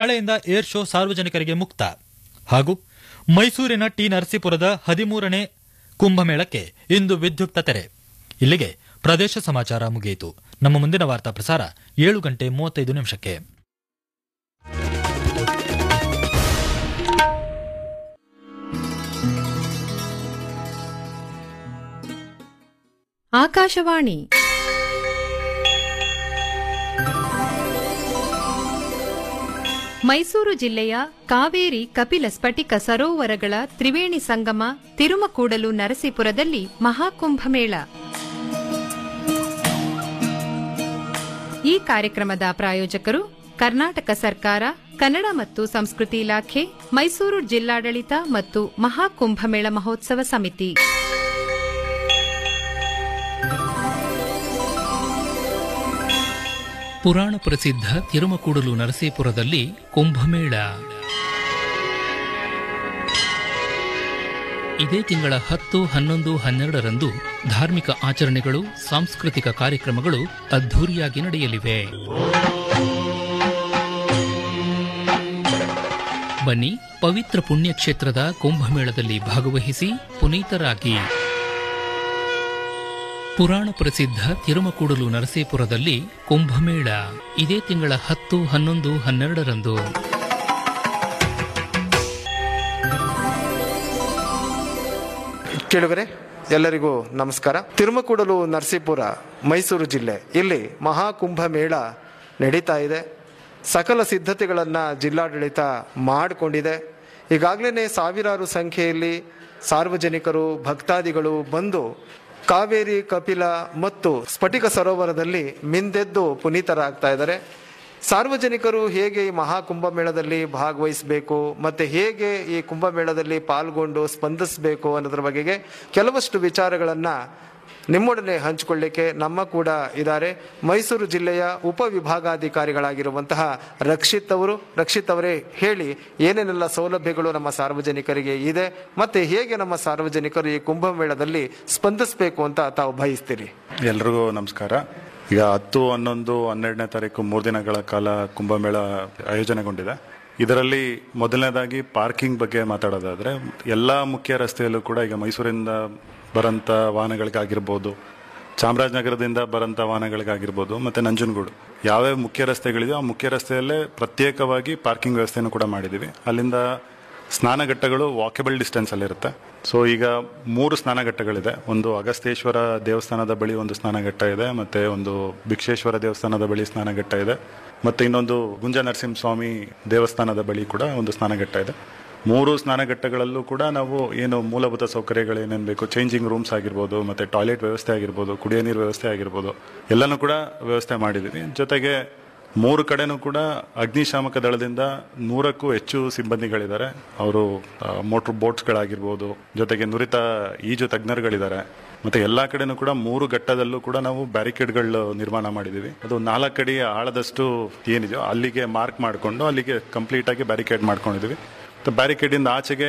ನಾಳೆಯಿಂದ air show ಸಾರ್ವಜನಿಕರಿಗೆ ಮುಕ್ತ ಹಾಗೂ ಮೈಸೂರಿನ ಟಿ ನರಸೀಪುರದ ಹದಿಮೂರನೇ ಕುಂಭಮೇಳಕ್ಕೆ ಇಂದು ವಿದ್ಯುಕ್ತ ತೆರೆ ಇಲ್ಲಿಗೆ ಪ್ರದೇಶ ಸಮಾಚಾರ ಮುಗಿಯಿತು ನಮ್ಮ ಮುಂದಿನ ವಾರ್ತಾ ಪ್ರಸಾರ ಏಳು ಗಂಟೆ ಮೂವತ್ತೈದು ನಿಮಿಷಕ್ಕೆ ಆಕಾಶವಾಣಿ ಮೈಸೂರು ಜಿಲ್ಲೆಯ ಕಾವೇರಿ ಕಪಿಲ ಸ್ಫಟಿಕ ಸರೋವರಗಳ ತ್ರಿವೇಣಿ ಸಂಗಮ ತಿರುಮಕೂಡಲು ನರಸೀಪುರದಲ್ಲಿ ಮಹಾಕುಂಭಮೇಳ ಈ ಕಾರ್ಯಕ್ರಮದ ಪ್ರಾಯೋಜಕರು ಕರ್ನಾಟಕ ಸರ್ಕಾರ ಕನ್ನಡ ಮತ್ತು ಸಂಸ್ಕೃತಿ ಇಲಾಖೆ ಮೈಸೂರು ಜಿಲ್ಲಾಡಳಿತ ಮತ್ತು ಮಹಾಕುಂಭಮೇಳ ಮಹೋತ್ಸವ ಸಮಿತಿ ಪುರಾಣ ಪ್ರಸಿದ್ಧ ತಿರುಮಕೂಡಲು ನರಸೀಪುರದಲ್ಲಿ ಕುಂಭಮೇಳ ಇದೇ ತಿಂಗಳ ಹತ್ತು ಹನ್ನೊಂದು ಹನ್ನೆರಡರಂದು ಧಾರ್ಮಿಕ ಆಚರಣೆಗಳು ಸಾಂಸ್ಕೃತಿಕ ಕಾರ್ಯಕ್ರಮಗಳು ಅದ್ಧೂರಿಯಾಗಿ ನಡೆಯಲಿವೆ ಬನ್ನಿ ಪವಿತ್ರ ಪುಣ್ಯಕ್ಷೇತ್ರದ ಕುಂಭಮೇಳದಲ್ಲಿ ಭಾಗವಹಿಸಿ ಪುನೀತರಾಗಿ ಪುರಾಣ ಪ್ರಸಿದ್ಧ ತಿರುಮಕೂಡಲು ನರಸೀಪುರದಲ್ಲಿ ಕುಂಭಮೇಳ ಇದೇ ತಿಂಗಳ ಹತ್ತು ಹನ್ನೊಂದು ಹನ್ನೆರಡರಂದು ಕೇಳುಗರೆ ಎಲ್ಲರಿಗೂ ನಮಸ್ಕಾರ ತಿರುಮಕೂಡಲು ನರಸೀಪುರ ಮೈಸೂರು ಜಿಲ್ಲೆ ಇಲ್ಲಿ ಮಹಾಕುಂಭ ಮೇಳ ನಡೀತಾ ಇದೆ ಸಕಲ ಸಿದ್ಧತೆಗಳನ್ನು ಜಿಲ್ಲಾಡಳಿತ ಮಾಡಿಕೊಂಡಿದೆ ಈಗಾಗಲೇ ಸಾವಿರಾರು ಸಂಖ್ಯೆಯಲ್ಲಿ ಸಾರ್ವಜನಿಕರು ಭಕ್ತಾದಿಗಳು ಬಂದು ಕಾವೇರಿ ಕಪಿಲ ಮತ್ತು ಸ್ಫಟಿಕ ಸರೋವರದಲ್ಲಿ ಮಿಂದೆದ್ದು ಪುನೀತರಾಗ್ತಾ ಇದ್ದಾರೆ ಸಾರ್ವಜನಿಕರು ಹೇಗೆ ಈ ಮಹಾ ಕುಂಭಮೇಳದಲ್ಲಿ ಭಾಗವಹಿಸಬೇಕು ಮತ್ತೆ ಹೇಗೆ ಈ ಕುಂಭಮೇಳದಲ್ಲಿ ಪಾಲ್ಗೊಂಡು ಸ್ಪಂದಿಸಬೇಕು ಅನ್ನೋದ್ರ ಬಗೆಗೆ ಕೆಲವಷ್ಟು ವಿಚಾರಗಳನ್ನ ನಿಮ್ಮೊಡನೆ ಹಂಚಿಕೊಳ್ಳಿಕ್ಕೆ ನಮ್ಮ ಕೂಡ ಇದ್ದಾರೆ ಮೈಸೂರು ಜಿಲ್ಲೆಯ ಉಪವಿಭಾಗಾಧಿಕಾರಿಗಳಾಗಿರುವಂತಹ ರಕ್ಷಿತ್ ಅವರು ರಕ್ಷಿತ್ ಅವರೇ ಹೇಳಿ ಏನೇನೆಲ್ಲ ಸೌಲಭ್ಯಗಳು ನಮ್ಮ ಸಾರ್ವಜನಿಕರಿಗೆ ಇದೆ ಮತ್ತೆ ಹೇಗೆ ನಮ್ಮ ಸಾರ್ವಜನಿಕರು ಈ ಕುಂಭಮೇಳದಲ್ಲಿ ಸ್ಪಂದಿಸಬೇಕು ಅಂತ ತಾವು ಬಯಸ್ತೀರಿ ಎಲ್ರಿಗೂ ನಮಸ್ಕಾರ ಈಗ ಹತ್ತು ಹನ್ನೊಂದು ಹನ್ನೆರಡನೇ ತಾರೀಕು ಮೂರು ದಿನಗಳ ಕಾಲ ಕುಂಭಮೇಳ ಆಯೋಜನೆಗೊಂಡಿದೆ ಇದರಲ್ಲಿ ಮೊದಲನೇದಾಗಿ ಪಾರ್ಕಿಂಗ್ ಬಗ್ಗೆ ಮಾತಾಡೋದಾದ್ರೆ ಎಲ್ಲ ಮುಖ್ಯ ರಸ್ತೆಯಲ್ಲೂ ಕೂಡ ಈಗ ಮೈಸೂರಿಂದ ಬರೋಂಥ ವಾಹನಗಳಿಗಾಗಿರ್ಬೋದು ಚಾಮರಾಜನಗರದಿಂದ ಬರೋಂಥ ವಾಹನಗಳಿಗಾಗಿರ್ಬೋದು ಮತ್ತು ನಂಜನಗೂಡು ಯಾವ್ಯಾವ ಮುಖ್ಯ ರಸ್ತೆಗಳಿದೆಯೋ ಆ ಮುಖ್ಯ ರಸ್ತೆಯಲ್ಲೇ ಪ್ರತ್ಯೇಕವಾಗಿ ಪಾರ್ಕಿಂಗ್ ವ್ಯವಸ್ಥೆಯನ್ನು ಕೂಡ ಮಾಡಿದ್ದೀವಿ ಅಲ್ಲಿಂದ ಸ್ನಾನಘಟ್ಟಗಳು ವಾಕೆಬಲ್ ಡಿಸ್ಟೆನ್ಸ್ ಅಲ್ಲಿರುತ್ತೆ ಸೊ ಈಗ ಮೂರು ಸ್ನಾನಘಟ್ಟಗಳಿದೆ ಒಂದು ಅಗಸ್ತೇಶ್ವರ ದೇವಸ್ಥಾನದ ಬಳಿ ಒಂದು ಸ್ನಾನಘಟ್ಟ ಇದೆ ಮತ್ತೆ ಒಂದು ಭಿಕ್ಷೇಶ್ವರ ದೇವಸ್ಥಾನದ ಬಳಿ ಸ್ನಾನಘಟ್ಟ ಇದೆ ಮತ್ತೆ ಇನ್ನೊಂದು ಗುಂಜ ನರಸಿಂಹಸ್ವಾಮಿ ದೇವಸ್ಥಾನದ ಬಳಿ ಕೂಡ ಒಂದು ಸ್ನಾನಘಟ್ಟ ಇದೆ ಮೂರು ಸ್ನಾನಘಟ್ಟಗಳಲ್ಲೂ ಕೂಡ ನಾವು ಏನು ಮೂಲಭೂತ ಸೌಕರ್ಯಗಳು ಏನೇನು ಬೇಕು ಚೇಂಜಿಂಗ್ ರೂಮ್ಸ್ ಆಗಿರ್ಬೋದು ಮತ್ತೆ ಟಾಯ್ಲೆಟ್ ವ್ಯವಸ್ಥೆ ಆಗಿರ್ಬೋದು ಕುಡಿಯೋ ನೀರು ವ್ಯವಸ್ಥೆ ಆಗಿರ್ಬೋದು ಎಲ್ಲನೂ ಕೂಡ ವ್ಯವಸ್ಥೆ ಮಾಡಿದ್ದೀವಿ ಜೊತೆಗೆ ಮೂರು ಕಡೆನೂ ಕೂಡ ಅಗ್ನಿಶಾಮಕ ದಳದಿಂದ ನೂರಕ್ಕೂ ಹೆಚ್ಚು ಸಿಬ್ಬಂದಿಗಳಿದ್ದಾರೆ ಅವರು ಮೋಟ್ರ್ ಬೋಟ್ಸ್ಗಳಾಗಿರ್ಬೋದು ಜೊತೆಗೆ ನುರಿತ ಈಜು ತಜ್ಞರುಗಳಿದ್ದಾರೆ ಮತ್ತೆ ಎಲ್ಲಾ ಕಡೆನೂ ಕೂಡ ಮೂರು ಘಟ್ಟದಲ್ಲೂ ಕೂಡ ನಾವು ಬ್ಯಾರಿಕೇಡ್ಗಳು ನಿರ್ಮಾಣ ಮಾಡಿದ್ದೀವಿ ಅದು ನಾಲ್ಕು ಅಡಿ ಆಳದಷ್ಟು ಏನಿದೆಯೋ ಅಲ್ಲಿಗೆ ಮಾರ್ಕ್ ಮಾಡಿಕೊಂಡು ಅಲ್ಲಿಗೆ ಕಂಪ್ಲೀಟ್ ಆಗಿ ಬ್ಯಾರಿಕೇಡ್ ಮಾಡ್ಕೊಂಡಿದ್ದೀವಿ ಮತ್ತು ಬ್ಯಾರಿಕೇಡಿಂದ ಆಚೆಗೆ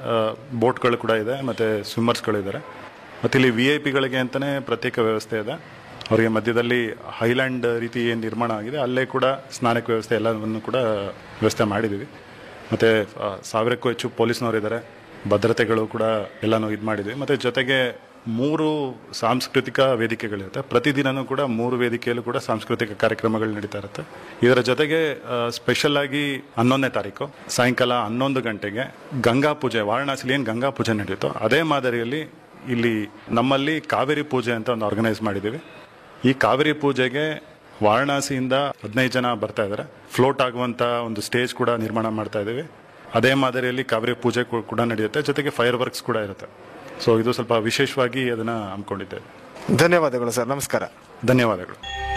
ಬೋಟ್ಗಳು ಕೂಡ ಇದೆ ಮತ್ತು ಸ್ವಿಮ್ಮರ್ಸ್ಗಳು ಇದ್ದಾರೆ ಮತ್ತು ಇಲ್ಲಿ ವಿ ಐ ಪಿಗಳಿಗೆ ಅಂತಲೇ ಪ್ರತ್ಯೇಕ ವ್ಯವಸ್ಥೆ ಇದೆ ಅವರಿಗೆ ಮಧ್ಯದಲ್ಲಿ ಹೈಲ್ಯಾಂಡ್ ರೀತಿ ಏನು ನಿರ್ಮಾಣ ಆಗಿದೆ ಅಲ್ಲೇ ಕೂಡ ಸ್ನಾನಕ್ಕೆ ವ್ಯವಸ್ಥೆ ಎಲ್ಲವನ್ನು ಕೂಡ ವ್ಯವಸ್ಥೆ ಮಾಡಿದ್ದೀವಿ ಮತ್ತು ಸಾವಿರಕ್ಕೂ ಹೆಚ್ಚು ಪೊಲೀಸ್ನವರು ಇದ್ದಾರೆ ಭದ್ರತೆಗಳು ಕೂಡ ಎಲ್ಲನೂ ಇದು ಮಾಡಿದ್ವಿ ಮತ್ತು ಜೊತೆಗೆ ಮೂರು ಸಾಂಸ್ಕೃತಿಕ ವೇದಿಕೆಗಳಿರುತ್ತೆ ಪ್ರತಿದಿನನೂ ಕೂಡ ಮೂರು ವೇದಿಕೆಯಲ್ಲೂ ಕೂಡ ಸಾಂಸ್ಕೃತಿಕ ಕಾರ್ಯಕ್ರಮಗಳು ನಡೀತಾ ಇರುತ್ತೆ ಇದರ ಜೊತೆಗೆ ಸ್ಪೆಷಲ್ ಆಗಿ ಹನ್ನೊಂದನೇ ತಾರೀಕು ಸಾಯಂಕಾಲ ಹನ್ನೊಂದು ಗಂಟೆಗೆ ಗಂಗಾ ಪೂಜೆ ವಾರಣಾಸಿಲಿ ಏನು ಗಂಗಾ ಪೂಜೆ ನಡೆಯುತ್ತೋ ಅದೇ ಮಾದರಿಯಲ್ಲಿ ಇಲ್ಲಿ ನಮ್ಮಲ್ಲಿ ಕಾವೇರಿ ಪೂಜೆ ಅಂತ ಒಂದು ಆರ್ಗನೈಸ್ ಮಾಡಿದ್ದೀವಿ ಈ ಕಾವೇರಿ ಪೂಜೆಗೆ ವಾರಣಾಸಿಯಿಂದ ಹದಿನೈದು ಜನ ಬರ್ತಾ ಇದ್ದಾರೆ ಫ್ಲೋಟ್ ಆಗುವಂತ ಒಂದು ಸ್ಟೇಜ್ ಕೂಡ ನಿರ್ಮಾಣ ಮಾಡ್ತಾ ಇದ್ದೀವಿ ಅದೇ ಮಾದರಿಯಲ್ಲಿ ಕಾವೇರಿ ಪೂಜೆ ಕೂ- ಕೂಡ ನಡೆಯುತ್ತೆ ಜೊತೆಗೆ ಫೈರ್ ವರ್ಕ್ಸ್ ಕೂಡ ಇರುತ್ತೆ ಸೊ ಇದು ಸ್ವಲ್ಪ ವಿಶೇಷವಾಗಿ ಅದನ್ನ ಹಮ್ಮಿಕೊಂಡಿದ್ದೇವೆ ಧನ್ಯವಾದಗಳು ಸರ್ ನಮಸ್ಕಾರ ಧನ್ಯವಾದಗಳು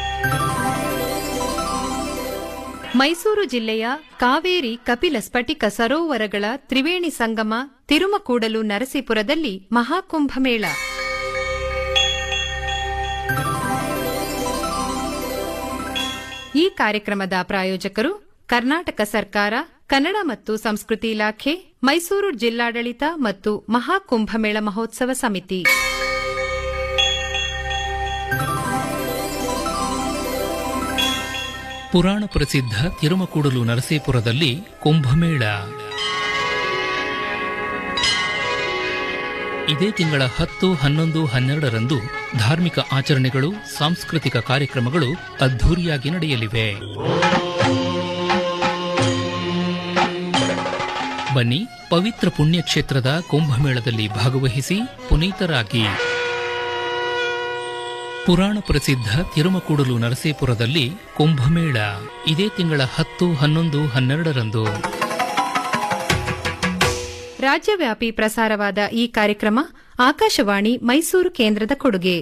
ಮೈಸೂರು ಜಿಲ್ಲೆಯ ಕಾವೇರಿ ಕಪಿಲ ಸ್ಫಟಿಕ ಸರೋವರಗಳ ತ್ರಿವೇಣಿ ಸಂಗಮ ತಿರುಮಕೂಡಲು ನರಸೀಪುರದಲ್ಲಿ ಮಹಾಕುಂಭಮೇಳ ಈ ಕಾರ್ಯಕ್ರಮದ ಪ್ರಾಯೋಜಕರು ಕರ್ನಾಟಕ ಸರ್ಕಾರ ಕನ್ನಡ ಮತ್ತು ಸಂಸ್ಕೃತಿ ಇಲಾಖೆ ಮೈಸೂರು ಜಿಲ್ಲಾಡಳಿತ ಮತ್ತು ಮಹಾಕುಂಭಮೇಳ ಮಹೋತ್ಸವ ಸಮಿತಿ ಪುರಾಣ ಪ್ರಸಿದ್ಧ ತಿರುಮಕೂಡಲು ನರಸೀಪುರದಲ್ಲಿ ಕುಂಭಮೇಳ ಇದೇ ತಿಂಗಳ ಹತ್ತು ಹನ್ನೊಂದು ಹನ್ನೆರಡರಂದು ಧಾರ್ಮಿಕ ಆಚರಣೆಗಳು ಸಾಂಸ್ಕೃತಿಕ ಕಾರ್ಯಕ್ರಮಗಳು ಅದ್ಧೂರಿಯಾಗಿ ನಡೆಯಲಿವೆ ಬನ್ನಿ ಪವಿತ್ರ ಪುಣ್ಯಕ್ಷೇತ್ರದ ಕುಂಭಮೇಳದಲ್ಲಿ ಭಾಗವಹಿಸಿ ಪುನೀತರಾಗಿ ಪುರಾಣ ಪ್ರಸಿದ್ಧ ತಿರುಮಕೂಡಲು ನರಸೀಪುರದಲ್ಲಿ ಕುಂಭಮೇಳ ಇದೇ ತಿಂಗಳ ಹತ್ತು ಹನ್ನೊಂದು ಹನ್ನೆರಡರಂದು ರಾಜ್ಯವ್ಯಾಪಿ ಪ್ರಸಾರವಾದ ಈ ಕಾರ್ಯಕ್ರಮ ಆಕಾಶವಾಣಿ ಮೈಸೂರು ಕೇಂದ್ರದ ಕೊಡುಗೆ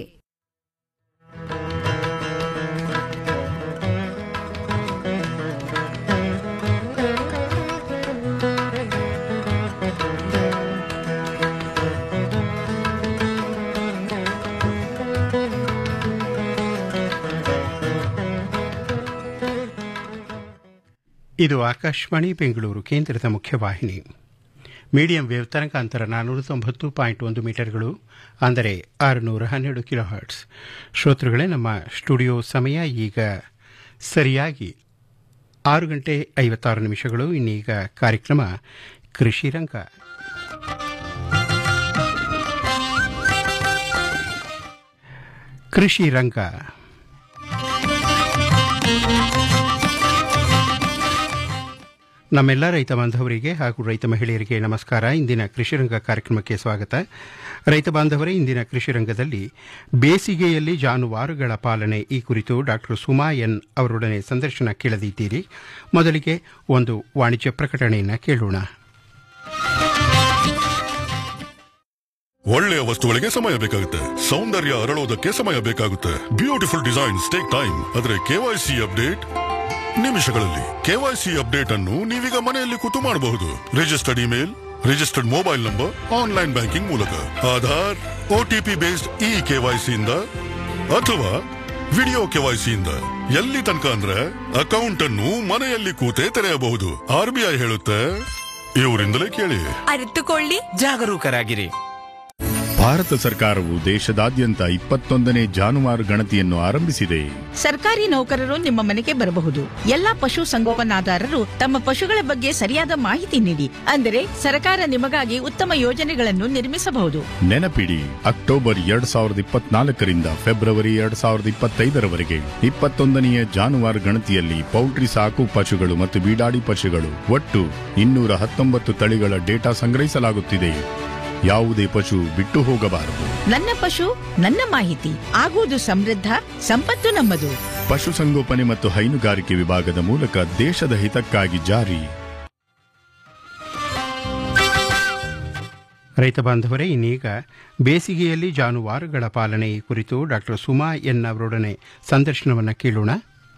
ಇದು ಆಕಾಶವಾಣಿ ಬೆಂಗಳೂರು ಕೇಂದ್ರದ ಮುಖ್ಯವಾಹಿನಿ ಮೀಡಿಯಂ ವೇವ್ ತರಂಗಾಂತರ ನಾನ್ನೂರ ತೊಂಬತ್ತು ಪಾಯಿಂಟ್ ಒಂದು ಮೀಟರ್ಗಳು ಅಂದರೆ ಆರುನೂರ ಹನ್ನೆರಡು ಕಿಲೋ ಹರ್ಟ್ಸ್ ಶ್ರೋತೃಗಳೇ ನಮ್ಮ ಸ್ಟುಡಿಯೋ ಸಮಯ ಈಗ ಸರಿಯಾಗಿ ಆರು ಗಂಟೆ ಐವತ್ತಾರು ನಿಮಿಷಗಳು ಇನ್ನೀಗ ಕಾರ್ಯಕ್ರಮ ಕೃಷಿ ರಂಗ ಕೃಷಿ ರಂಗ ನಮ್ಮೆಲ್ಲ ರೈತ ಬಾಂಧವರಿಗೆ ಹಾಗೂ ರೈತ ಮಹಿಳೆಯರಿಗೆ ನಮಸ್ಕಾರ ಇಂದಿನ ಕೃಷಿರಂಗ ಕಾರ್ಯಕ್ರಮಕ್ಕೆ ಸ್ವಾಗತ ರೈತ ಬಾಂಧವರೇ ಇಂದಿನ ಕೃಷಿರಂಗದಲ್ಲಿ ಬೇಸಿಗೆಯಲ್ಲಿ ಜಾನುವಾರುಗಳ ಪಾಲನೆ ಈ ಕುರಿತು ಡಾಕ್ಟರ್ ಸುಮಾ ಎನ್ ಅವರೊಡನೆ ಸಂದರ್ಶನ ಕೇಳದಿದ್ದೀರಿ ಮೊದಲಿಗೆ ಒಂದು ವಾಣಿಜ್ಯ ಪ್ರಕಟಣೆಯನ್ನು ಕೇಳೋಣ ಒಳ್ಳೆಯ ವಸ್ತುಗಳಿಗೆ ಸಮಯ ಬೇಕಾಗುತ್ತೆ ಸೌಂದರ್ಯ ಅರಳೋದಕ್ಕೆ ಸಮಯ ಬೇಕಾಗುತ್ತೆ ಬ್ಯೂಟಿಫುಲ್ ಡಿಸೈನ್ಸ್ ಟೇಕ್ ಟೈಮ್ ಆದ್ರೆ ಕೆವೈಸಿ ಅಪ್ಡೇಟ್ ನಿಮಿಷಗಳಲ್ಲಿ ಕೆವೈಸಿ ಅಪ್ಡೇಟ್ ಅನ್ನು ನೀವೀಗ ಮನೆಯಲ್ಲಿ ಕೂತು ಮಾಡಬಹುದು registered email registered mobile number online banking ಮೂಲಕ Aadhaar OTP based e KYC ಇಂದ ಅಥವಾ ವಿಡಿಯೋ ಕೆವೈಸಿ ಇಂದ ಎಲ್ಲಿ ತನಕ ಅಂದ್ರೆ ಅಕೌಂಟ್ ಅನ್ನು ಮನೆಯಲ್ಲಿ ಕೂತೇ ತೆರೆಯಬಹುದು ಆರ್ ಬಿ ಐ ಹೇಳುತ್ತೆ ಇವರಿಂದಲೇ ಕೇಳಿ ಅರಿತುಕೊಳ್ಳಿ ಜಾಗರೂಕರಾಗಿರಿ ಭಾರತ ಸರ್ಕಾರವು ದೇಶದಾದ್ಯಂತ ಇಪ್ಪತ್ತೊಂದನೇ ಜಾನುವಾರು ಗಣತಿಯನ್ನು ಆರಂಭಿಸಿದೆ ಸರ್ಕಾರಿ ನೌಕರರು ನಿಮ್ಮ ಮನೆಗೆ ಬರಬಹುದು ಎಲ್ಲಾ ಪಶು ಸಂಗೋಪನಾದಾರರು ತಮ್ಮ ಪಶುಗಳ ಬಗ್ಗೆ ಸರಿಯಾದ ಮಾಹಿತಿ ನೀಡಿ ಅಂದರೆ ಸರ್ಕಾರ ನಿಮಗಾಗಿ ಉತ್ತಮ ಯೋಜನೆಗಳನ್ನು ನಿರ್ಮಿಸಬಹುದು ನೆನಪಿಡಿ ಅಕ್ಟೋಬರ್ ಎರಡ್ ಸಾವಿರದ ಇಪ್ಪತ್ನಾಲ್ಕರಿಂದ ಫೆಬ್ರವರಿ ಎರಡ್ ಸಾವಿರದ ಇಪ್ಪತ್ತೈದರವರೆಗೆ ಇಪ್ಪತ್ತೊಂದನೆಯ ಜಾನುವಾರು ಗಣತಿಯಲ್ಲಿ ಪೌಲ್ಟ್ರಿ ಸಾಕು ಪಶುಗಳು ಮತ್ತು ಬೀಡಾಡಿ ಪಶುಗಳು ಒಟ್ಟು ಇನ್ನೂರ ಹತ್ತೊಂಬತ್ತು ತಳಿಗಳ ಡೇಟಾ ಸಂಗ್ರಹಿಸಲಾಗುತ್ತಿದೆ ಯಾವುದೇ ಪಶು ಬಿಟ್ಟು ಹೋಗಬಾರದು ನನ್ನ ಪಶು ನನ್ನ ಮಾಹಿತಿ ಆಗುವುದು ಸಮೃದ್ಧ ಸಂಪತ್ತು ನಮ್ಮದು ಪಶುಸಂಗೋಪನೆ ಮತ್ತು ಹೈನುಗಾರಿಕೆ ವಿಭಾಗದ ಮೂಲಕ ದೇಶದ ಹಿತಕ್ಕಾಗಿ ಜಾರಿ ರೈತ ಬಾಂಧವರೇ ಇನ್ನೀಗ ಬೇಸಿಗೆಯಲ್ಲಿ ಜಾನುವಾರುಗಳ ಪಾಲನೆ ಈ ಕುರಿತು ಡಾಕ್ಟರ್ ಸುಮಾ ಎನ್ ಅವರೊಡನೆ ಸಂದರ್ಶನವನ್ನು ಕೇಳೋಣ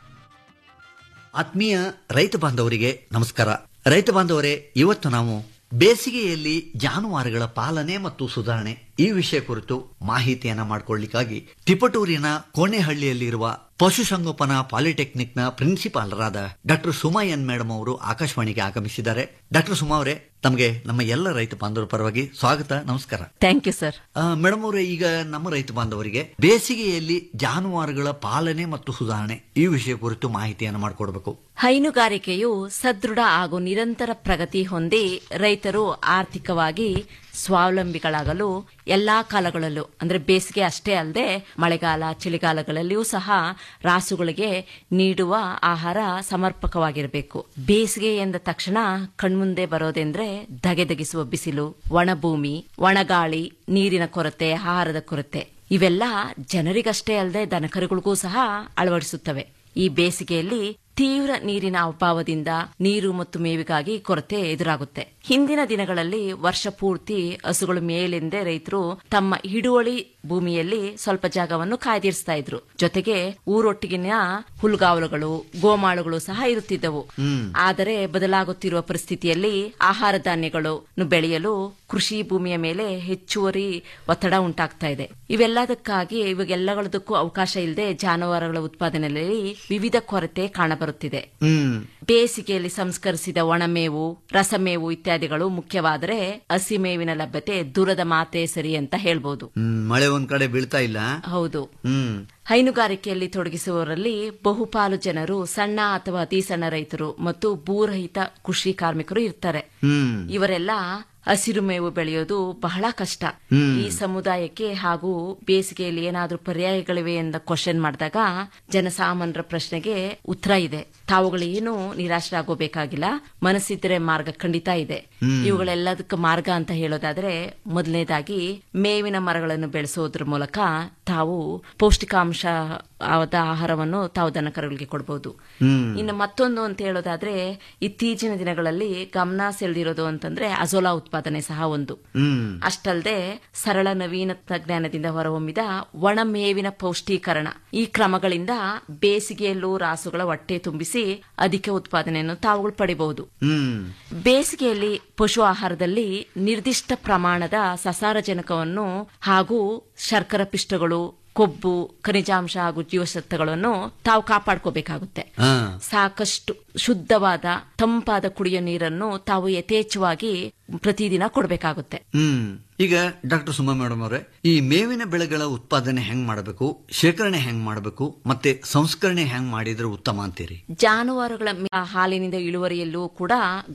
ಆತ್ಮೀಯ ರೈತ ಬಾಂಧವರಿಗೆ ನಮಸ್ಕಾರ ರೈತ ಬಾಂಧವರೇ ಇವತ್ತು ನಾವು ಬೇಸಿಗೆಯಲ್ಲಿ ಜಾನುವಾರುಗಳ ಪಾಲನೆ ಮತ್ತು ಸುಧಾರಣೆ ಈ ವಿಷಯ ಕುರಿತು ಮಾಹಿತಿಯನ್ನ ಮಾಡಿಕೊಳ್ಳಿಕ್ಕಾಗಿ ತಿಪಟೂರಿನ ಕೋಣೆಹಳ್ಳಿಯಲ್ಲಿರುವ ಪಶುಸಂಗೋಪನಾ ಪಾಲಿಟೆಕ್ನಿಕ್ನ ಪ್ರಿನ್ಸಿಪಾಲರಾದ ಡಾಕ್ಟರ್ ಸುಮಾ ಎನ್ ಮೇಡಮ್ ಅವರು ಆಕಾಶವಾಣಿಗೆ ಆಗಮಿಸಿದ್ದಾರೆ ಡಾಕ್ಟರ್ ಸುಮಾ ಅವರೇ ತಮಗೆ ನಮ್ಮ ಎಲ್ಲ ರೈತ ಬಾಂಧವರ ಪರವಾಗಿ ಸ್ವಾಗತ ನಮಸ್ಕಾರ ಥ್ಯಾಂಕ್ ಯು ಸರ್ ಮೇಡಮ್ ಅವರೇ ಈಗ ನಮ್ಮ ರೈತ ಬಾಂಧವರಿಗೆ ಬೇಸಿಗೆಯಲ್ಲಿ ಜಾನುವಾರುಗಳ ಪಾಲನೆ ಮತ್ತು ಸುಧಾರಣೆ ಈ ವಿಷಯ ಕುರಿತು ಮಾಹಿತಿಯನ್ನು ಮಾಡಿಕೊಡ್ಬೇಕು ಹೈನುಗಾರಿಕೆಯು ಸದೃಢ ಹಾಗೂ ನಿರಂತರ ಪ್ರಗತಿ ಹೊಂದಿ ರೈತರು ಆರ್ಥಿಕವಾಗಿ ಸ್ವಾವಲಂಬಿಗಳಾಗಲು ಎಲ್ಲಾ ಕಾಲಗಳಲ್ಲೂ ಅಂದ್ರೆ ಬೇಸಿಗೆ ಅಷ್ಟೇ ಅಲ್ಲದೆ ಮಳೆಗಾಲ ಚಳಿಗಾಲಗಳಲ್ಲಿಯೂ ಸಹ ರಾಸುಗಳಿಗೆ ನೀಡುವ ಆಹಾರ ಸಮರ್ಪಕವಾಗಿರಬೇಕು ಬೇಸಿಗೆ ಎಂದ ತಕ್ಷಣ ಕಣ್ಮುಂದೆ ಬರೋದೆಂದ್ರೆ ಧಗೆಧಗಿಸುವ ಬಿಸಿಲು ಒಣಭೂಮಿ ಒಣಗಾಳಿ ನೀರಿನ ಕೊರತೆ ಆಹಾರದ ಕೊರತೆ ಇವೆಲ್ಲ ಜನರಿಗಷ್ಟೇ ಅಲ್ಲದೆ ದನಕರುಗಳಿಗೂ ಸಹ ಅಳವಡಿಸುತ್ತವೆ ಈ ಬೇಸಿಗೆಯಲ್ಲಿ ತೀವ್ರ ನೀರಿನ ಅಭಾವದಿಂದ ನೀರು ಮತ್ತು ಮೇವಿಗಾಗಿ ಕೊರತೆ ಎದುರಾಗುತ್ತೆ ಹಿಂದಿನ ದಿನಗಳಲ್ಲಿ ವರ್ಷ ಪೂರ್ತಿ ಹಸುಗಳು ಮೇಲೆಂದೇ ರೈತರು ತಮ್ಮ ಹಿಡುವಳಿ ಭೂಮಿಯಲ್ಲಿ ಸ್ವಲ್ಪ ಜಾಗವನ್ನು ಕಾಯ್ದಿರಿಸ್ತಾ ಇದ್ರು ಜೊತೆಗೆ ಊರೊಟ್ಟಿಗಿನ ಹುಲ್ಗಾವಲುಗಳು ಗೋಮಾಳುಗಳು ಸಹ ಇರುತ್ತಿದ್ದವು ಆದರೆ ಬದಲಾಗುತ್ತಿರುವ ಪರಿಸ್ಥಿತಿಯಲ್ಲಿ ಆಹಾರ ಧಾನ್ಯಗಳು ಬೆಳೆಯಲು ಕೃಷಿ ಭೂಮಿಯ ಮೇಲೆ ಹೆಚ್ಚುವರಿ ಒತ್ತಡ ಉಂಟಾಗ್ತಾ ಇದೆ ಇವೆಲ್ಲದಕ್ಕಾಗಿ ಇವಾಗೆಲ್ಲಗಳದಕ್ಕೂ ಅವಕಾಶ ಇಲ್ಲದೆ ಜಾನುವಾರುಗಳ ಉತ್ಪಾದನೆಯಲ್ಲಿ ವಿವಿಧ ಕೊರತೆ ಕಾಣಬರುತ್ತಿದೆ ಬೇಸಿಗೆಯಲ್ಲಿ ಸಂಸ್ಕರಿಸಿದ ಒಣಮೇವು ರಸಮೇವು ಇತ್ಯಾದಿಗಳು ಮುಖ್ಯವಾದರೆ ಹಸಿಮೇವಿನ ಲಭ್ಯತೆ ದೂರದ ಮಾತೆ ಸರಿ ಅಂತ ಹೇಳ್ಬೋದು ಹ್ಮ್, ಮಳೆ ಒಂದ್ ಕಡೆ ಬೀಳ್ತಾ ಇಲ್ಲ ಹೌದು ಹ್ಮ್ ಹೈನುಗಾರಿಕೆಯಲ್ಲಿ ತೊಡಗಿಸುವವರಲ್ಲಿ ಬಹುಪಾಲು ಜನರು ಸಣ್ಣ ಅಥವಾ ಅತಿ ಸಣ್ಣ ರೈತರು ಮತ್ತು ಭೂರಹಿತ ಕೃಷಿ ಕಾರ್ಮಿಕರು ಇರ್ತಾರೆ ಹ್ಮ್ ಇವರೆಲ್ಲ ಹಸಿರು ಮೇವು ಬೆಳೆಯೋದು ಬಹಳ ಕಷ್ಟ ಹ್ಮ್. ಈ ಸಮುದಾಯಕ್ಕೆ ಹಾಗೂ ಬೇಸಿಗೆಯಲ್ಲಿ ಏನಾದ್ರೂ ಪರ್ಯಾಯಗಳಿವೆ ಅಂತ ಕ್ವಶನ್ ಮಾಡಿದಾಗ ಜನಸಾಮಾನ್ಯರ ಪ್ರಶ್ನೆಗೆ ಉತ್ತರ ಇದೆ ತಾವುಗಳೇನು ನಿರಾಶರಾಗೋಬೇಕಾಗಿಲ್ಲ ಮನಸ್ಸಿದ್ರೆ ಮಾರ್ಗ ಖಂಡಿತ ಇದೆ ಹ್ಮ್. ಇವುಗಳೆಲ್ಲದಕ್ಕೆ ಮಾರ್ಗ ಅಂತ ಹೇಳೋದಾದ್ರೆ ಮೊದಲನೇದಾಗಿ ಮೇವಿನ ಮರಗಳನ್ನು ಬೆಳೆಸೋದ್ರ ಮೂಲಕ ತಾವು ಪೌಷ್ಟಿಕಾಂಶ ಆದ ಆಹಾರವನ್ನು ತಾವು ದನಕರುಗಳಿಗೆ ಕೊಡಬಹುದು ಹ್ಮ್. ಇನ್ನು ಮತ್ತೊಂದು ಅಂತ ಹೇಳೋದಾದ್ರೆ ಇತ್ತೀಚಿನ ದಿನಗಳಲ್ಲಿ ಗಮನ ಸೆಳೆದಿರೋದು ಅಂತಂದ್ರೆ ಅಜೋಲಾ ಉತ್ಪಾದನೆ ಸಹ ಒಂದು ಹ್ಮ್ ಅಷ್ಟಲ್ಲದೆ ಸರಳ ನವೀನ ತಂತ್ರಜ್ಞಾನದಿಂದ ಹೊರಹೊಮ್ಮಿದ ಒಣ ಮೇವಿನ ಪೌಷ್ಟೀಕರಣ ಈ ಕ್ರಮಗಳಿಂದ ಬೇಸಿಗೆಯಲ್ಲೂ ರಾಸುಗಳ ಹೊಟ್ಟೆ ತುಂಬಿಸಿ ಅಧಿಕ ಉತ್ಪಾದನೆಯನ್ನು ತಾವುಗಳು ಪಡಿಬಹುದು ಹ್ಮ್ ಬೇಸಿಗೆಯಲ್ಲಿ ಪಶು ಆಹಾರದಲ್ಲಿ ನಿರ್ದಿಷ್ಟ ಪ್ರಮಾಣದ ಸಸಾರಜನಕವನ್ನು ಹಾಗೂ ಶರ್ಕರ ಪಿಷ್ಟಗಳು ಕೊಬ್ಬು ಖನಿಜಾಂಶ ಹಾಗೂ ಜೀವಸತ್ವಗಳನ್ನು ತಾವು ಕಾಪಾಡ್ಕೋಬೇಕಾಗುತ್ತೆ ಹಾ ಸಾಕಷ್ಟು ಶುದ್ಧವಾದ ತಂಪಾದ ಕುಡಿಯೋ ನೀರನ್ನು ತಾವು ಯಥೇಚ್ಛವಾಗಿ ಪ್ರತಿದಿನ ಕೊಡಬೇಕಾಗುತ್ತೆ ಹ್ಮ್ ಈಗ ಡಾಕ್ಟರ್ ಸುಮಾ ಮೇಡಮ್ ಅವರೇ ಈ ಮೇವಿನ ಬೆಳೆಗಳ ಉತ್ಪಾದನೆ ಹೆಂಗ್ ಮಾಡಬೇಕು ಶೇಖರಣೆ ಹೆಂಗ್ ಮಾಡಬೇಕು ಮತ್ತೆ ಸಂಸ್ಕರಣೆ ಹೆಂಗ್ ಮಾಡಿದ್ರೆ ಉತ್ತಮ ಅಂತೀರಿ ಜಾನುವಾರುಗಳ ಮೇ- ಹಾಲಿನಿಂದ ಇಳುವರಿಯಲ್ಲೂ ಕೂಡ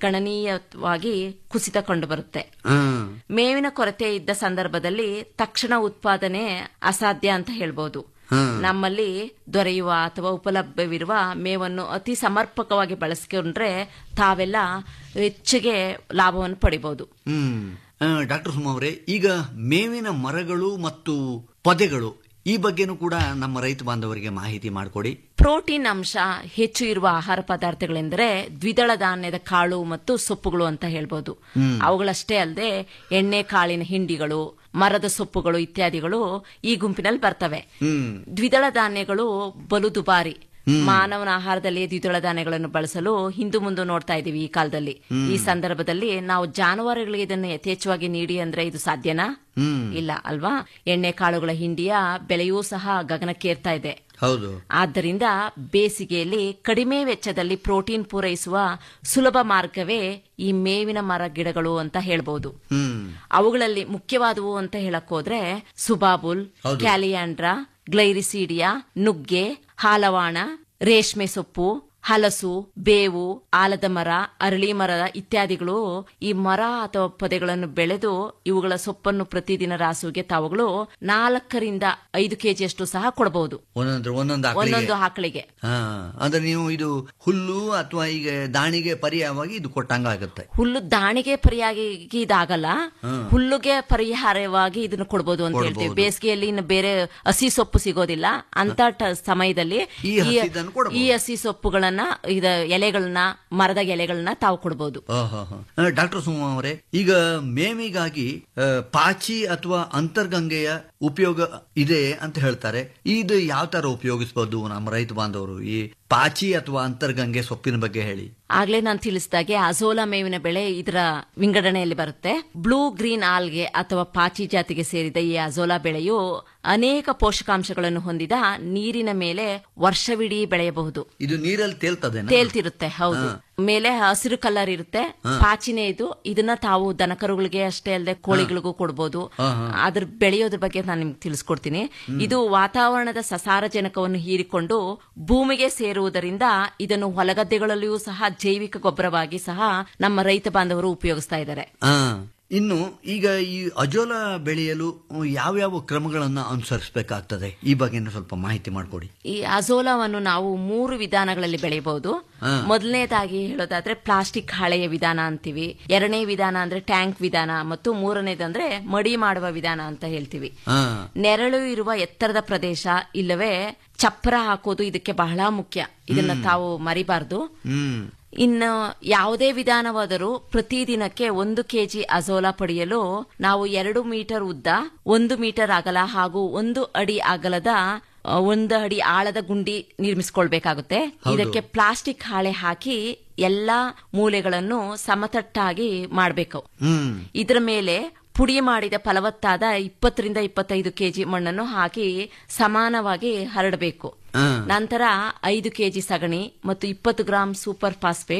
ಗಣನೀಯವಾಗಿ ಕುಸಿತ ಕಂಡುಬರುತ್ತೆ ಹ್ಮ್ ಮೇವಿನ ಕೊರತೆ ಇದ್ದ ಸಂದರ್ಭದಲ್ಲಿ ತಕ್ಷಣ ಉತ್ಪಾದನೆ ಅಸಾಧ್ಯ ಅಂತ ಹೇಳ್ಬೋದು ಹ್ಮ್. ನಮ್ಮಲ್ಲಿ ದೊರೆಯುವ ಅಥವಾ ಉಪಲಭ್ಯವಿರುವ ಮೇವನ್ನು ಅತಿ ಸಮರ್ಪಕವಾಗಿ ಬಳಸಿಕೊಂಡ್ರೆ ತಾವೆಲ್ಲ ಹೆಚ್ಚಿಗೆ ಲಾಭವನ್ನು ಪಡಿಬಹುದು ಹ್ಮ್ ಡಾಕ್ಟರ್ ಸುಮಾ ಅವರೇ ಈಗ ಮೇವಿನ ಮರಗಳು ಮತ್ತು ಪೊದೆಗಳು ಈ ಬಗ್ಗೆನೂ ಕೂಡ ನಮ್ಮ ರೈತ ಬಾಂಧವರಿಗೆ ಮಾಹಿತಿ ಮಾಡಿಕೊಡಿ ಪ್ರೋಟೀನ್ ಅಂಶ ಹೆಚ್ಚು ಇರುವ ಆಹಾರ ಪದಾರ್ಥಗಳೆಂದರೆ ದ್ವಿದಳ ಧಾನ್ಯದ ಕಾಳು ಮತ್ತು ಸೊಪ್ಪುಗಳು ಅಂತ ಹೇಳ್ಬೋದು ಹ್ಮ್. ಅವುಗಳಷ್ಟೇ ಅಲ್ಲದೆ ಎಣ್ಣೆ ಕಾಳಿನ ಹಿಂಡಿಗಳು ಮರದ ಸೊಪ್ಪುಗಳು ಇತ್ಯಾದಿಗಳು ಈ ಗುಂಪಿನಲ್ಲಿ ಬರ್ತವೆ ಹ್ಮ್ ದ್ವಿದಳ ಧಾನ್ಯಗಳು ಬಲು ದುಬಾರಿ ಹ್ಮ್. ಮಾನವನ ಆಹಾರದಲ್ಲಿ ದ್ವಿದಳ ಧಾನ್ಯಗಳನ್ನು ಬಳಸಲು ಹಿಂದು ಮುಂದೆ ನೋಡ್ತಾ ಇದೀವಿ ಈ ಕಾಲದಲ್ಲಿ ಹ್ಮ್. ಈ ಸಂದರ್ಭದಲ್ಲಿ ನಾವು ಜಾನುವಾರುಗಳಿಗೆ ಇದನ್ನು ಯಥೇಚ್ಛವಾಗಿ ನೀಡಿ ಅಂದ್ರೆ ಇದು ಸಾಧ್ಯನಾ ಹ್ಮ್ ಇಲ್ಲ ಅಲ್ವಾ ಎಣ್ಣೆ ಕಾಳುಗಳ ಹಿಂಡಿಯ ಬೆಲೆಯೂ ಸಹ ಗಗನಕ್ಕೇರ್ತಾ ಇದೆ ಹೌದು ಆದ್ದರಿಂದ ಬೇಸಿಗೆಯಲ್ಲಿ ಕಡಿಮೆ ವೆಚ್ಚದಲ್ಲಿ ಪ್ರೋಟೀನ್ ಪೂರೈಸುವ ಸುಲಭ ಮಾರ್ಗವೇ ಈ ಮೇವಿನ ಮರ ಗಿಡಗಳು ಅಂತ ಹೇಳ್ಬೋದು ಹ್ಮ್ ಅವುಗಳಲ್ಲಿ ಮುಖ್ಯವಾದವು ಅಂತ ಹೇಳಕ್ ಹೋದ್ರೆ ಸುಬಾಬುಲ್ ಹೌದು. ಕ್ಯಾಲಿಯಾಂಡ್ರಾ ಗ್ಲೈರಿಸೀಡಿಯಾ ನುಗ್ಗೆ ಹಾಲವಾಣ ರೇಷ್ಮೆ ಸೊಪ್ಪು ಹಲಸು ಬೇವು ಆಲದ ಮರ ಅರಳಿ ಮರ ಇತ್ಯಾದಿಗಳು ಈ ಮರ ಅಥವಾ ಪೊದೆಗಳನ್ನು ಬೆಳೆದು ಇವುಗಳ ಸೊಪ್ಪನ್ನು ಪ್ರತಿದಿನ ರಾಸುಗೆ ತಾವುಗಳು ನಾಲ್ಕರಿಂದ ಐದು ಕೆಜಿಯಷ್ಟು ಸಹ ಕೊಡಬಹುದು ಒಂದೊಂದು ಒಂದೊಂದು ಆಕಳಿಗೆ. ಒಂದೊಂದು ಆಕಳಿಗೆ ಹಾ ಅಂದ್ರೆ ನೀವು ಇದು ಹುಲ್ಲು ಅಥವಾ ಈಗ ದಾಣಿಗೆ ಪರ್ಯಾಯವಾಗಿ ಇದು ಕೊಟ್ಟಂಗ ಆಗುತ್ತೆ ಹುಲ್ಲು ದಾಣಿಗೆ ಪರಿಯಾಗಿ ಇದಾಗಲ್ಲ ಹ್ಮ್. ಹುಲ್ಲುಗೆ ಪರಿಹಾರವಾಗಿ ಇದನ್ನು ಕೊಡಬಹುದು ಅಂತ ಹೇಳ್ತೀವಿ ಕೊಡ್ಬೋದು. ಬೇಸಿಗೆಯಲ್ಲಿ ಇನ್ನು ಬೇರೆ ಹಸಿ ಸೊಪ್ಪು ಸಿಗೋದಿಲ್ಲ ಅಂತ ಟ- ಸಮಯದಲ್ಲಿ ಈ ಈ- ಹಸಿದನ್ನು ಕೊಡ್ಬೋದು. ಈ ಹಸಿ ಸೊಪ್ಪುಗಳನ್ನ ಇದ ಎಲೆಗಳನ್ನ ಮರದ ಎಲೆಗಳನ್ನ ತಾವು ಕೊಡಬಹುದು ಡಾಕ್ಟರ್ ಸುಮಾ ಅವರೇ ಈಗ ಮೇವಿಗಾಗಿ ಆ, ಪಾಚಿ ಅಥವಾ ಅಂತರ್ಗಂಗೆಯ ಉಪಯೋಗ ಇದೆ ಅಂತ ಹೇಳ್ತಾರೆ ಇದು ಯಾವ ತರ ಉಪಯೋಗಿಸಬಹುದು ನಮ್ಮ ರೈತ ಬಾಂಧವರು ಈ ಪಾಚಿ ಅಥವಾ ಅಂತರ್ಗಂಗೆ ಸೊಪ್ಪಿನ ಬಗ್ಗೆ ಹೇಳಿ ಆಗ್ಲೇ ನಾನು ತಿಳಿಸಿದಾಗೆ ಅಜೋಲಾ ಮೇವಿನ ಬೆಳೆ ಇದರ ವಿಂಗಡಣೆಯಲ್ಲಿ ಬರುತ್ತೆ ಬ್ಲೂ ಗ್ರೀನ್ ಆಲ್ಗೆ ಅಥವಾ ಪಾಚಿ ಜಾತಿಗೆ ಸೇರಿದ ಈ ಅಜೋಲಾ ಬೆಳೆಯು ಅನೇಕ ಪೋಷಕಾಂಶಗಳನ್ನು ಹೊಂದಿದ ನೀರಿನ ಮೇಲೆ ವರ್ಷವಿಡೀ ಬೆಳೆಯಬಹುದು ಇದು ನೀರಲ್ಲಿ ತೇಲ್ತದೆ ತೇಲ್ತಿರುತ್ತೆ ಹೌದು ಮೇಲೆ ಹಸಿರು ಕಲರ್ ಇರುತ್ತೆ ಹಾ. ಪಾಚಿನೇ ಇದು ಇದನ್ನ ತಾವು ದನಕರುಗಳಿಗೆ ಅಷ್ಟೇ ಅಲ್ಲದೆ ಕೋಳಿಗಳಿಗೂ ಕೊಡಬಹುದು ಹಾ, ಹಾ. ಅದ್ರ ಬೆಳೆಯೋದ್ರ ಬಗ್ಗೆ ನಾನು ನಿಮ್ಗೆ ತಿಳಿಸ್ಕೊಡ್ತೀನಿ ಇದು ವಾತಾವರಣದ ಸಸಾರಜನಕವನ್ನು ಹೀರಿಕೊಂಡು ಭೂಮಿಗೆ ಸೇರುವುದರಿಂದ ಇದನ್ನು ಹೊಲಗದ್ದೆಗಳಲ್ಲಿಯೂ ಸಹ ಜೈವಿಕ ಗೊಬ್ಬರವಾಗಿ ಸಹ ನಮ್ಮ ರೈತ ಬಾಂಧವರು ಉಪಯೋಗಿಸ್ತಾ ಇದ್ದಾರೆ ಆ, ಇನ್ನು ಈಗ ಈ ಅಜೋಲ ಬೆಳೆಯಲು ಯಾವ್ಯಾವ ಕ್ರಮಗಳನ್ನ ಅನುಸರಿಸಬೇಕಾಗ್ತದೆ ಈ ಬಗ್ಗೆ ಸ್ವಲ್ಪ ಮಾಹಿತಿ ಮಾಡಿಕೊಡಿ ಈ ಅಜೋಲಾವನ್ನು ನಾವು ಮೂರು ವಿಧಾನಗಳಲ್ಲಿ ಬೆಳೆಯಬಹುದು ಹಾ. ಮೊದಲನೇದಾಗಿ ಹೇಳೋದಾದ್ರೆ ಪ್ಲಾಸ್ಟಿಕ್ ಹಾಳೆಯ ವಿಧಾನ ಅಂತೀವಿ ಎರಡನೇ ವಿಧಾನ ಅಂದ್ರೆ ಟ್ಯಾಂಕ್ ವಿಧಾನ ಮತ್ತು ಮೂರನೇದಂದ್ರೆ ಮಡಿ ಮಾಡುವ ವಿಧಾನ ಅಂತ ಹೇಳ್ತೀವಿ ಹಾ ನೆರಳು ಇರುವ ಎತ್ತರದ ಪ್ರದೇಶ ಇಲ್ಲವೇ ಚಪ್ಪರ ಹಾಕೋದು ಇದಕ್ಕೆ ಬಹಳ ಮುಖ್ಯ ಇದನ್ನ ಹ್ಮ್. ತಾವು ಮರಿಬಾರ್ದು ಹ್ಮ್ ಇನ್ನು ಯಾವುದೇ ವಿಧಾನವಾದರೂ ಪ್ರತಿದಿನಕ್ಕೆ ಒಂದು ಕೆಜಿ ಅಜೋಲಾ ಪಡೆಯಲು ನಾವು ಎರಡು ಮೀಟರ್ ಉದ್ದ ಒಂದು ಮೀಟರ್ ಅಗಲ ಹಾಗೂ ಒಂದು ಅಡಿ ಅಗಲದ ಆ, ಒಂದು ಅಡಿ ಆಳದ ಗುಂಡಿ ನಿರ್ಮಿಸಿಕೊಳ್ಬೇಕಾಗುತ್ತೆ ಹೌದು. ಇದಕ್ಕೆ ಪ್ಲಾಸ್ಟಿಕ್ ಹಾಳೆ ಹಾಕಿ ಎಲ್ಲಾ ಮೂಲೆಗಳನ್ನು ಸಮತಟ್ಟಾಗಿ ಮಾಡಬೇಕು ಹ್ಮ್ ಇದರ ಮೇಲೆ ಪುಡಿ ಮಾಡಿದ ಫಲವತ್ತಾದ ಇಪ್ಪತ್ತರಿಂದ ಇಪ್ಪತ್ತೈದು ಕೆಜಿ ಮಣ್ಣನ್ನು ಹಾಕಿ ಸಮಾನವಾಗಿ ಹರಡಬೇಕು ಹಾ. ನಂತರ ಐದು ಕೆಜಿ ಸಗಣಿ ಮತ್ತು ಇಪ್ಪತ್ತು ಗ್ರಾಂ ಸೂಪರ್ ಫಾಸ್ಫೇಟ್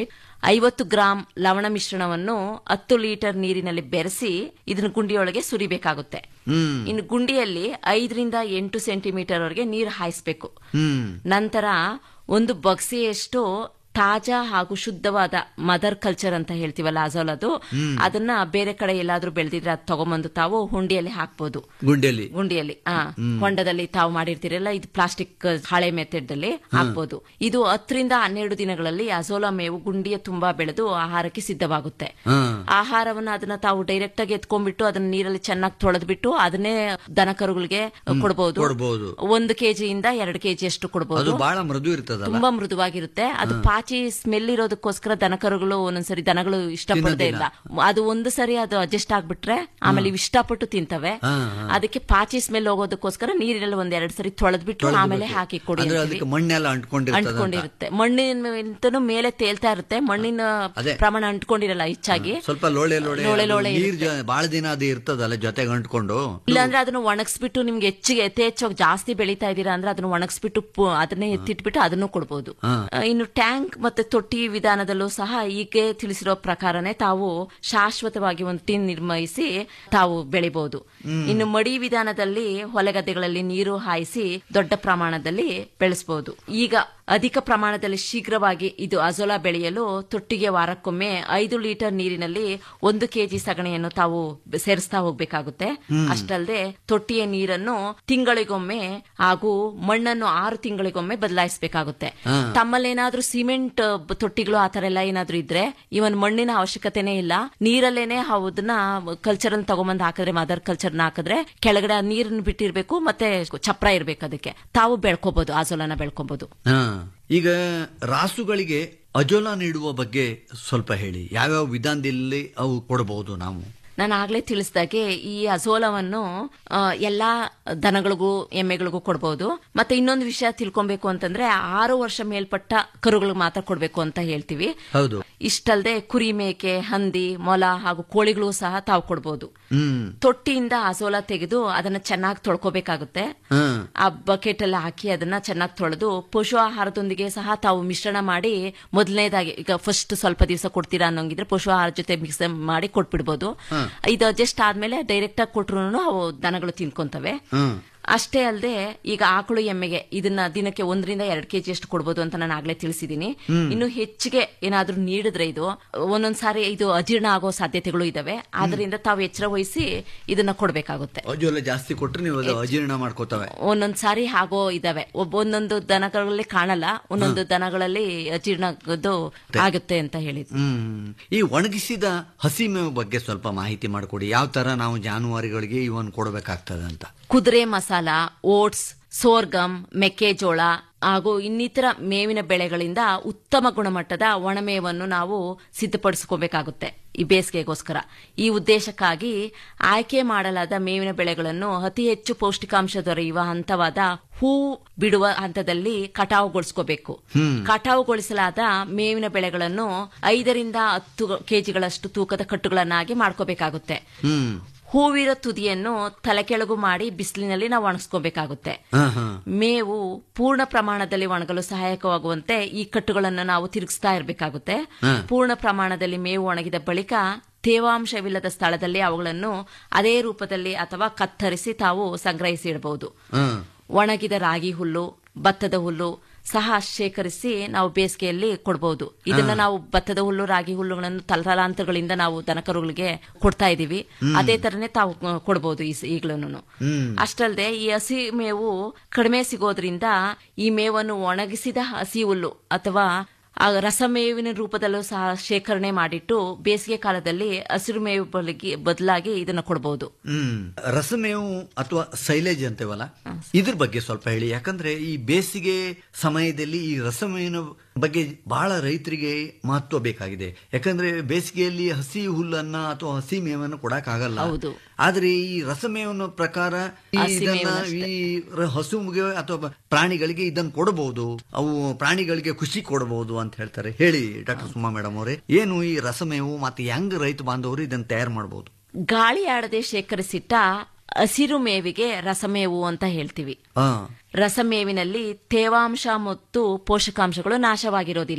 ಐವತ್ತು ಗ್ರಾಂ ಲವಣ ಮಿಶ್ರಣವನ್ನು ಹತ್ತು ಲೀಟರ್ ನೀರಿನಲ್ಲಿ ಬೆರೆಸಿ ಇದನ್ನ ಗುಂಡಿಯೊಳಗೆ ಸುರಿಬೇಕಾಗುತ್ತೆ ಹ್ಮ್ ಇನ್ನು ಗುಂಡಿಯಲ್ಲಿ ಐದರಿಂದ ಎಂಟು ಸೆಂಟಿಮೀಟರ್ ವರೆಗೆ ನೀರು ಹಾಯಿಸ್ಬೇಕು ಹ್ಮ್ ನಂತರ ಒಂದು ಬಗ್ಸೆಯಷ್ಟು ತಾಜಾ ಹಾಗೂ ಶುದ್ಧವಾದ ಮದರ್ ಕಲ್ಚರ್ ಅಂತ ಹೇಳ್ತೀವಲ್ಲ ಅಜೋಲದು ಅದನ್ನ ಬೇರೆ ಕಡೆ ಎಲ್ಲಾದ್ರೂ ಬೆಳೆದಿದ್ರೆ ಅದು ತಗೊಂಬಂದು ತಾವು ಹುಂಡಿಯಲ್ಲಿ ಹಾಕ್ಬೋದು ಗುಂಡೆಯಲ್ಲಿ ಗುಂಡಿಯಲ್ಲಿ ಆ ಹೊಂಡದಲ್ಲಿ ತಾವು ಮಾಡಿರ್ತೀರಲ್ಲ ಇದು ಪ್ಲಾಸ್ಟಿಕ್ ಹಳೆ ಮೆಥಡ್ ಅಲ್ಲಿ ಹಾಕ್ಬೋದು ಇದು ಹತ್ತರಿಂದ ಹನ್ನೆರಡು ದಿನಗಳಲ್ಲಿ ಅಜೋಲಾ ಮೇವು ಗುಂಡಿಯ ತುಂಬಾ ಬೆಳೆದು ಆಹಾರಕ್ಕೆ ಸಿದ್ಧವಾಗುತ್ತೆ ಹಾ ಆಹಾರವನ್ನ ಅದನ್ನ ತಾವು ಡೈರೆಕ್ಟ್ ಆಗಿ ಎತ್ಕೊಂಡ್ಬಿಟ್ಟು ಅದನ್ನ ನೀರಲ್ಲಿ ಚೆನ್ನಾಗಿ ತೊಳೆದ್ಬಿಟ್ಟು ಅದನ್ನೇ ದನ ಕರುಗಳಿಗೆ ಕೊಡಬಹುದು ಕೊಡ್ಬೋದು. ಒಂದು ಕೆಜಿಯಿಂದ ಎರಡು ಕೆಜಿ ಅಷ್ಟು ಅದು ಕೊಡಬಹುದು ಬಹಳ ಮೃದು ಇರ್ತದಲ್ಲ ತುಂಬಾ ಮೃದುವಾಗಿರುತ್ತೆ ಅದು ಪಾಚಿ ಸ್ಮೆಲ್ ಇರೋದಕ್ಕೋಸ್ಕರ ದನಕರುಗಳು ಒಂದೊಂದ್ಸರಿ ದನಗಳು ಇಷ್ಟಪಡದೇ ಇಲ್ಲ ಅದು ಒಂದು ಸರಿ ಅದು ಅಡ್ಜಸ್ಟ್ ಆಗ್ಬಿಟ್ರೆ ಆಮೇಲೆ ಇವು ಇಷ್ಟಪಟ್ಟು ತಿಂತವೆ ಹಾ, ಹಾ. ಅದಕ್ಕೆ ಪಾಚಿ ಸ್ಮೆಲ್ ಹೋಗೋದಕ್ಕೋಸ್ಕರ ನೀರಿನಲ್ಲಿ ಒಂದ್ ಎರಡ್ ಸರಿ ತೊಳೆದ್ಬಿಟ್ಟು ಆಮೇಲೆ ಹಾಕಿ ಕೊಡಿ ಅಂದ್ರೆ ಅಂತೀವಿ. ಅದಕ್ಕೆ ಮಣ್ಣೆಲ್ಲ ಅಂಟ್ಕೊಂಡಿರ್ತದ ಅಂಟ್ಕೊಂಡಿರುತ್ತೆ ಮಣ್ಣಿನ ಮೇಲೆ ತೇಲ್ತಾ ಇರುತ್ತೆ ಮಣ್ಣಿನ ಅದೇ. ಪ್ರಮಾಣ ಅಂಟ್ಕೊಂಡಿರಲ್ಲ ಹೆಚ್ಚಾಗಿ ಸ್ವಲ್ಪ ಲೋಳೆ ಲೋಳೆ ಲೋಳೆ ಲೋಳೆ ನೀರ್ ಬಹಳ ದಿನ ಅದು ಇರ್ತದಲ್ಲ ಜೊತೆಗೆ ಅಂಟ್ಕೊಂಡು ಇಲ್ಲಾಂದ್ರೆ ಅದನ್ನ ಒಣಗಿಸ್ಬಿಟ್ಟು ನಿಮ್ಗೆ ಹೆಚ್ಚಿಗೆ ಯಥೇಚ್ಛವಾಗಿ ಜಾಸ್ತಿ ಬೆಳೀತಾ ಇದೀರಾ ಅಂದ್ರೆ ಅದನ್ನ ಒಣಗಿಸ್ಬಿಟ್ಟು ಪು- ಅದನ್ನೇ ಎತ್ತಿಟ್ಬಿಟ್ಟು ಅದನ್ನು ಕೊಡ್ಬೋದು ಹಾ. ಆ, ಇನ್ನು ಟ್ಯಾಂಕ್ ಮತ್ತೆ ತೊಟ್ಟಿ ವಿಧಾನದಲ್ಲೂ ಸಹ ಹೀಗೆ ತಿಳಿಸಿರೋ ಪ್ರಕಾರನೇ ತಾವು ಶಾಶ್ವತವಾಗಿ ಒಂದು ಟಿನ್ ನಿರ್ಮಿಸಿ ತಾವು ಬೆಳಿಬಹುದು ಇನ್ನು ಮಡಿ ವಿಧಾನದಲ್ಲಿ ಹೊಲಗದ್ದೆಗಳಲ್ಲಿ ನೀರು ಹಾಯಿಸಿ ದೊಡ್ಡ ಪ್ರಮಾಣದಲ್ಲಿ ಬೆಳೆಸಬಹುದು ಈಗ ಅಧಿಕ ಪ್ರಮಾಣದಲ್ಲಿ ಶೀಘ್ರವಾಗಿ ಇದು ಅಜೋಲಾ ಬೆಳೆಯಲು ತೊಟ್ಟಿಗೆ ವಾರಕ್ಕೊಮ್ಮೆ ಐದು ಲೀಟರ್ ನೀರಿನಲ್ಲಿ ಒಂದು ಕೆಜಿ ಸಗಣಿಯನ್ನು ತಾವು ಸೇರಿಸ್ತಾ ಹೋಗ್ಬೇಕಾಗುತ್ತೆ ಅಷ್ಟಲ್ಲದೆ ತೊಟ್ಟಿಯ ನೀರನ್ನು ತಿಂಗಳಿಗೊಮ್ಮೆ ಹಾಗೂ ಮಣ್ಣನ್ನು ಆರು ತಿಂಗಳಿಗೊಮ್ಮೆ ಬದಲಾಯಿಸಬೇಕಾಗುತ್ತೆ ತಮ್ಮಲ್ಲೇನಾದ್ರೂ ಸಿಮೆಂಟ್ ಬ- ತೊಟ್ಟಿಗಳು ಆ ತರ ಎಲ್ಲ ಏನಾದ್ರೂ ಇದ್ರೆ ಇವನ್ ಮಣ್ಣಿನ ಅವಶ್ಯಕತೆನೇ ಇಲ್ಲ ನೀರಲ್ಲೇನೆ ಅದನ್ನ ಕಲ್ಚರ್ ತಗೊಂಬಂದ್ ಹಾಕಿದ್ರೆ ಮದರ್ ಕಲ್ಚರ್ ಹಾಕಿದ್ರೆ ಕೆಳಗಡೆ ಆ ನೀರನ್ನು ಬಿಟ್ಟಿರ್ಬೇಕು ಮತ್ತೆ ಚಪ್ರ ಇರ್ಬೇಕು ಅದಕ್ಕೆ ತಾವು ಬೆಳ್ಕೋಬಹುದು ಆಜೋಲನ ಬೆಳ್ಕೋಬಹುದು ಹಾ ಈಗ ರಾಸುಗಳಿಗೆ ಅಜೋಲಾ ನೀಡುವ ಬಗ್ಗೆ ಸ್ವಲ್ಪ ಹೇಳಿ ಯಾವ್ಯಾವ ವಿಧಾನದಲ್ಲಿ ಅವು ಕೊಡಬಹುದು ನಾವು ನಾನು ಆಗ್ಲೇ ತಿಳಿಸ್ದಾಗೆ ಈ ಅಜೋಲವನ್ನು ಆ, ಎಲ್ಲಾ ದನಗಳಿಗೂ ಎಮ್ಮೆಗಳಿಗೂ ಕೊಡಬಹುದು ಮತ್ತೆ ಇನ್ನೊಂದು ವಿಷಯ ತಿಳ್ಕೊಬೇಕು ಅಂತಂದ್ರೆ ಆರು ವರ್ಷ ಮೇಲ್ಪಟ್ಟ ಕರುಗಳಿಗೆ ಮಾತ್ರ ಕೊಡ್ಬೇಕು ಅಂತ ಹೇಳ್ತೀವಿ ಹೌದು ಇಷ್ಟಲ್ದೆ ಕುರಿ ಮೇಕೆ ಹಂದಿ ಮೊಲ ಹಾಗೂ ಕೋಳಿಗಳು ಸಹ ತಾವು ಕೊಡಬಹುದು ಹ್ಮ್ ತೊಟ್ಟಿಯಿಂದ ಅಸೋಲ ತೆಗೆದು ಅದನ್ನ ಚೆನ್ನಾಗಿ ತೊಳ್ಕೊಬೇಕಾಗುತ್ತೆ ಹ್ಮ್ ಆ ಬಕೆಟ್ ಎಲ್ಲ ಹಾಕಿ ಅದನ್ನ ಚೆನ್ನಾಗಿ ತೊಳೆದು ಪಶು ಆಹಾರದೊಂದಿಗೆ ಸಹ ತಾವು ಮಿಶ್ರಣ ಮಾಡಿ ಮೊದಲನೇದಾಗಿ ಈಗ ಫಸ್ಟ್ ಸ್ವಲ್ಪ ದಿವಸ ಕೊಡ್ತೀರಾ ಅನ್ನೋಂಗಿದ್ರೆ ಪಶು ಆಹಾರ ಜೊತೆ ಮಿಕ್ಸ್ ಮಾಡಿ ಕೊಟ್ಬಿಡ್ಬೋದು ಇದು ಅಡ್ಜಸ್ಟ್ ಆದ್ಮೇಲೆ ಡೈರೆಕ್ಟ್ ಆಗಿ ಕೊಟ್ರು ಅವು ದನಗಳು ತಿನ್ಕೊಂತವೆ ಹ್ಮ್ ಅಷ್ಟೇ ಅಲ್ಲದೆ ಈಗ ಆಕಳು ಎಮ್ಮೆಗೆ ಇದನ್ನ ದಿನಕ್ಕೆ ಒಂದರಿಂದ ಎರಡು ಕೆಜಿ ಅಷ್ಟು ಕೊಡ್ಬೋದು ಅಂತ ನಾನು ಆಗ್ಲೇ ತಿಳಿಸಿದೀನಿ ಇನ್ನು ಹೆಚ್ಚಿಗೆ ಏನಾದ್ರೂ ನೀಡಿದ್ರೆ ಇದು ಒಂದೊಂದ್ ಸಾರಿ ಇದು ಅಜೀರ್ಣ ಆಗೋ ಸಾಧ್ಯತೆಗಳು ಇದಾವೆ ಆದ್ರಿಂದ ತಾವು ಎಚ್ಚರ ವಹಿಸಿ ಇದನ್ನ ಕೊಡ್ಬೇಕಾಗುತ್ತೆ ಅಜೋಲ ಜಾಸ್ತಿ ಕೊಟ್ರೆ ನೀವು ಅದು ಅಜೀರ್ಣ ಮಾಡ್ಕೋತವೆ ಒಂದೊಂದ್ ಸಾರಿ ಆಗೋ ಇದಾವೆ ಒಬ್ಬ ಒಂದೊಂದು ದನಗಳಲ್ಲಿ ಕಾಣಲ್ಲ ಒಂದೊಂದು ದನಗಳಲ್ಲಿ ಅಜೀರ್ಣದ್ದು ಆಗುತ್ತೆ ಅಂತ ಹೇಳಿದ್ರು ಹ್ಮ್ ಈ ಒಣಗಿಸಿದ ಹಸಿ ಮೇವು ಬಗ್ಗೆ ಸ್ವಲ್ಪ ಮಾಹಿತಿ ಮಾಡಿಕೊಡಿ ಯಾವ ತರ ನಾವು ಜಾನುವಾರುಗಳಿಗೆ ಇವನ್ ಕೊಡಬೇಕಾಗ್ತದೆ ಅಂತ ಕುದುರೆ ಮಸಾಲ ಓಟ್ಸ್ ಸೋರ್ಗಮ್ ಮೆಕ್ಕೆಜೋಳ ಹಾಗೂ ಇನ್ನಿತರ ಮೇವಿನ ಬೆಳೆಗಳಿಂದ ಉತ್ತಮ ಗುಣಮಟ್ಟದ ಒಣಮೇವನ್ನು ನಾವು ಸಿದ್ಧಪಡಿಸ್ಕೋಬೇಕಾಗುತ್ತೆ ಈ ಬೇಸಿಗೆಗೋಸ್ಕರ ಈ ಉದ್ದೇಶಕ್ಕಾಗಿ ಆಯ್ಕೆ ಮಾಡಲಾದ ಮೇವಿನ ಬೆಳೆಗಳನ್ನು ಅತಿ ಹೆಚ್ಚು ಪೌಷ್ಟಿಕಾಂಶ ದೊರೆಯುವ ಹಂತವಾದ ಹೂ ಬಿಡುವ ಹಂತದಲ್ಲಿ ಕಟಾವುಗೊಳಿಸ್ಕೋಬೇಕು ಕಟಾವುಗೊಳಿಸಲಾದ ಮೇವಿನ ಬೆಳೆಗಳನ್ನು ಐದರಿಂದ ಹತ್ತು ಕೆಜಿಗಳಷ್ಟು ತೂಕದ ಕಟ್ಟುಗಳನ್ನಾಗಿ ಮಾಡ್ಕೋಬೇಕಾಗುತ್ತೆ ಹ್ಮ್ ಹೂವಿನ ತುದಿಯನ್ನು ತಲೆಕೆಳಗು ಮಾಡಿ ಬಿಸಿಲಿನಲ್ಲಿ ನಾವು ಒಣಗಿಸ್ಕೋಬೇಕಾಗುತ್ತೆ ಹಾ ಹಾ ಮೇವು ಪೂರ್ಣ ಪ್ರಮಾಣದಲ್ಲಿ ಒಣಗಲು ಸಹಾಯಕವಾಗುವಂತೆ ಈ ಕಟ್ಟುಗಳನ್ನು ನಾವು ತಿರುಗಿಸ್ತಾ ಇರಬೇಕಾಗುತ್ತೆ ಪೂರ್ಣ ಪ್ರಮಾಣದಲ್ಲಿ ಮೇವು ಒಣಗಿದ ಬಳಿಕ ತೇವಾಂಶವಿಲ್ಲದ ಸ್ಥಳದಲ್ಲಿ ಅವುಗಳನ್ನು ಅದೇ ರೂಪದಲ್ಲಿ ಅಥವಾ ಕತ್ತರಿಸಿ ತಾವು ಸಂಗ್ರಹಿಸಿ ಇಡಬಹುದು ಹ್ಮ್ ಒಣಗಿದ ರಾಗಿ ಹುಲ್ಲು ಭತ್ತದ ಹುಲ್ಲು ಸಹ ಶೇಖರಿಸಿ ನಾವು ಬೇಸಿಗೆಯಲ್ಲಿ ಕೊಡಬಹುದು ಇದನ್ನ ನಾವು ಭತ್ತದ ಹುಲ್ಲು ರಾಗಿ ಹುಲ್ಲುಗಳನ್ನು ತಲತಲಾಂತರಗಳಿಂದ ನಾವು ದನಕರುಗಳಿಗೆ ಕೊಡ್ತಾ ಇದೀವಿ ಅದೇ ತರನೇ ತಾವು ಕೊಡಬಹುದು ಈಗಲೂ ಅಷ್ಟಲ್ಲದೆ ಈ ಹಸಿ ಮೇವು ಕಡಿಮೆ ಸಿಗೋದ್ರಿಂದ ಈ ಮೇವನ್ನು ಒಣಗಿಸಿದ ಹಸಿ ಹುಲ್ಲು ಅಥವಾ ಆ ರಸಮೇವಿನ ರೂಪದಲ್ಲೂ ಸಹ ಶೇಖರಣೆ ಮಾಡಿಟ್ಟು ಬೇಸಿಗೆ ಕಾಲದಲ್ಲಿ ಹಸಿರು ಮೇವು ಬಲಗಿ- ಬದಲಾಗಿ ಇದನ್ನ ಕೊಡಬಹುದು ಹ್ಮ್ ರಸಮೇವು ಅಥವಾ ಸೈಲೇಜ್ ಅಂತೇವಲ್ಲ ಇದ್ರ ಬಗ್ಗೆ ಸ್ವಲ್ಪ ಹೇಳಿ ಯಾಕಂದ್ರೆ ಈ ಬೇಸಿಗೆ ಸಮಯದಲ್ಲಿ ಈ ರಸಮೇವಿನ ಬಗ್ಗೆ ಬಹಳ ರೈತರಿಗೆ ಮಹತ್ವ ಬೇಕಾಗಿದೆ ಯಾಕಂದ್ರೆ ಬೇಸಿಗೆಯಲ್ಲಿ ಹಸಿ ಹುಲ್ಲನ್ನ ಅಥವಾ ಹಸಿ ಮೇವನ್ನು ಕೊಡಕ್ ಆಗಲ್ಲ ಹೌದು. ಆದ್ರೆ ಈ ರಸಮೇವನ ಪ್ರಕಾರ ಈ ಹಸಿ ಇದನ್ನ ಮೇವನ್ನಷ್ಟೇ. ಈ ರ- ಹಸುವಿಗೆ ಅಥವಾ ಪ್ರಾಣಿಗಳಿಗೆ ಇದನ್ನ ಕೊಡಬಹುದು ಅವು ಪ್ರಾಣಿಗಳಿಗೆ ಖುಷಿ ಕೊಡಬಹುದು ಅಂತ ಹೇಳ್ತಾರೆ ಹೇಳಿ ಡಾಕ್ಟರ್ ಸುಮಾ ಮೇಡಮ್ ಅವರೇ ಏನು ಈ ರಸಮೇವು ಮತ್ತೆ ಹೆಂಗ್ ರೈತ ಬಾಂಧವರು ಇದನ್ನ ತಯಾರು ಮಾಡಬಹುದು ಗಾಳಿ ಆಡದೆ ಶೇಖರಿಸಿಟ್ಟ ಹಸಿರು ಮೇವಿಗೆ ರಸಮೇವು ಅಂತ ಹೇಳ್ತೀವಿ ಹಾ ರಸಮೇವಿನಲ್ಲಿ ತೇವಾಂಶ ಮತ್ತು ಪೋಷಕಾಂಶಗಳು ನಾಶವಾಗಿರೋದಿಲ್ಲ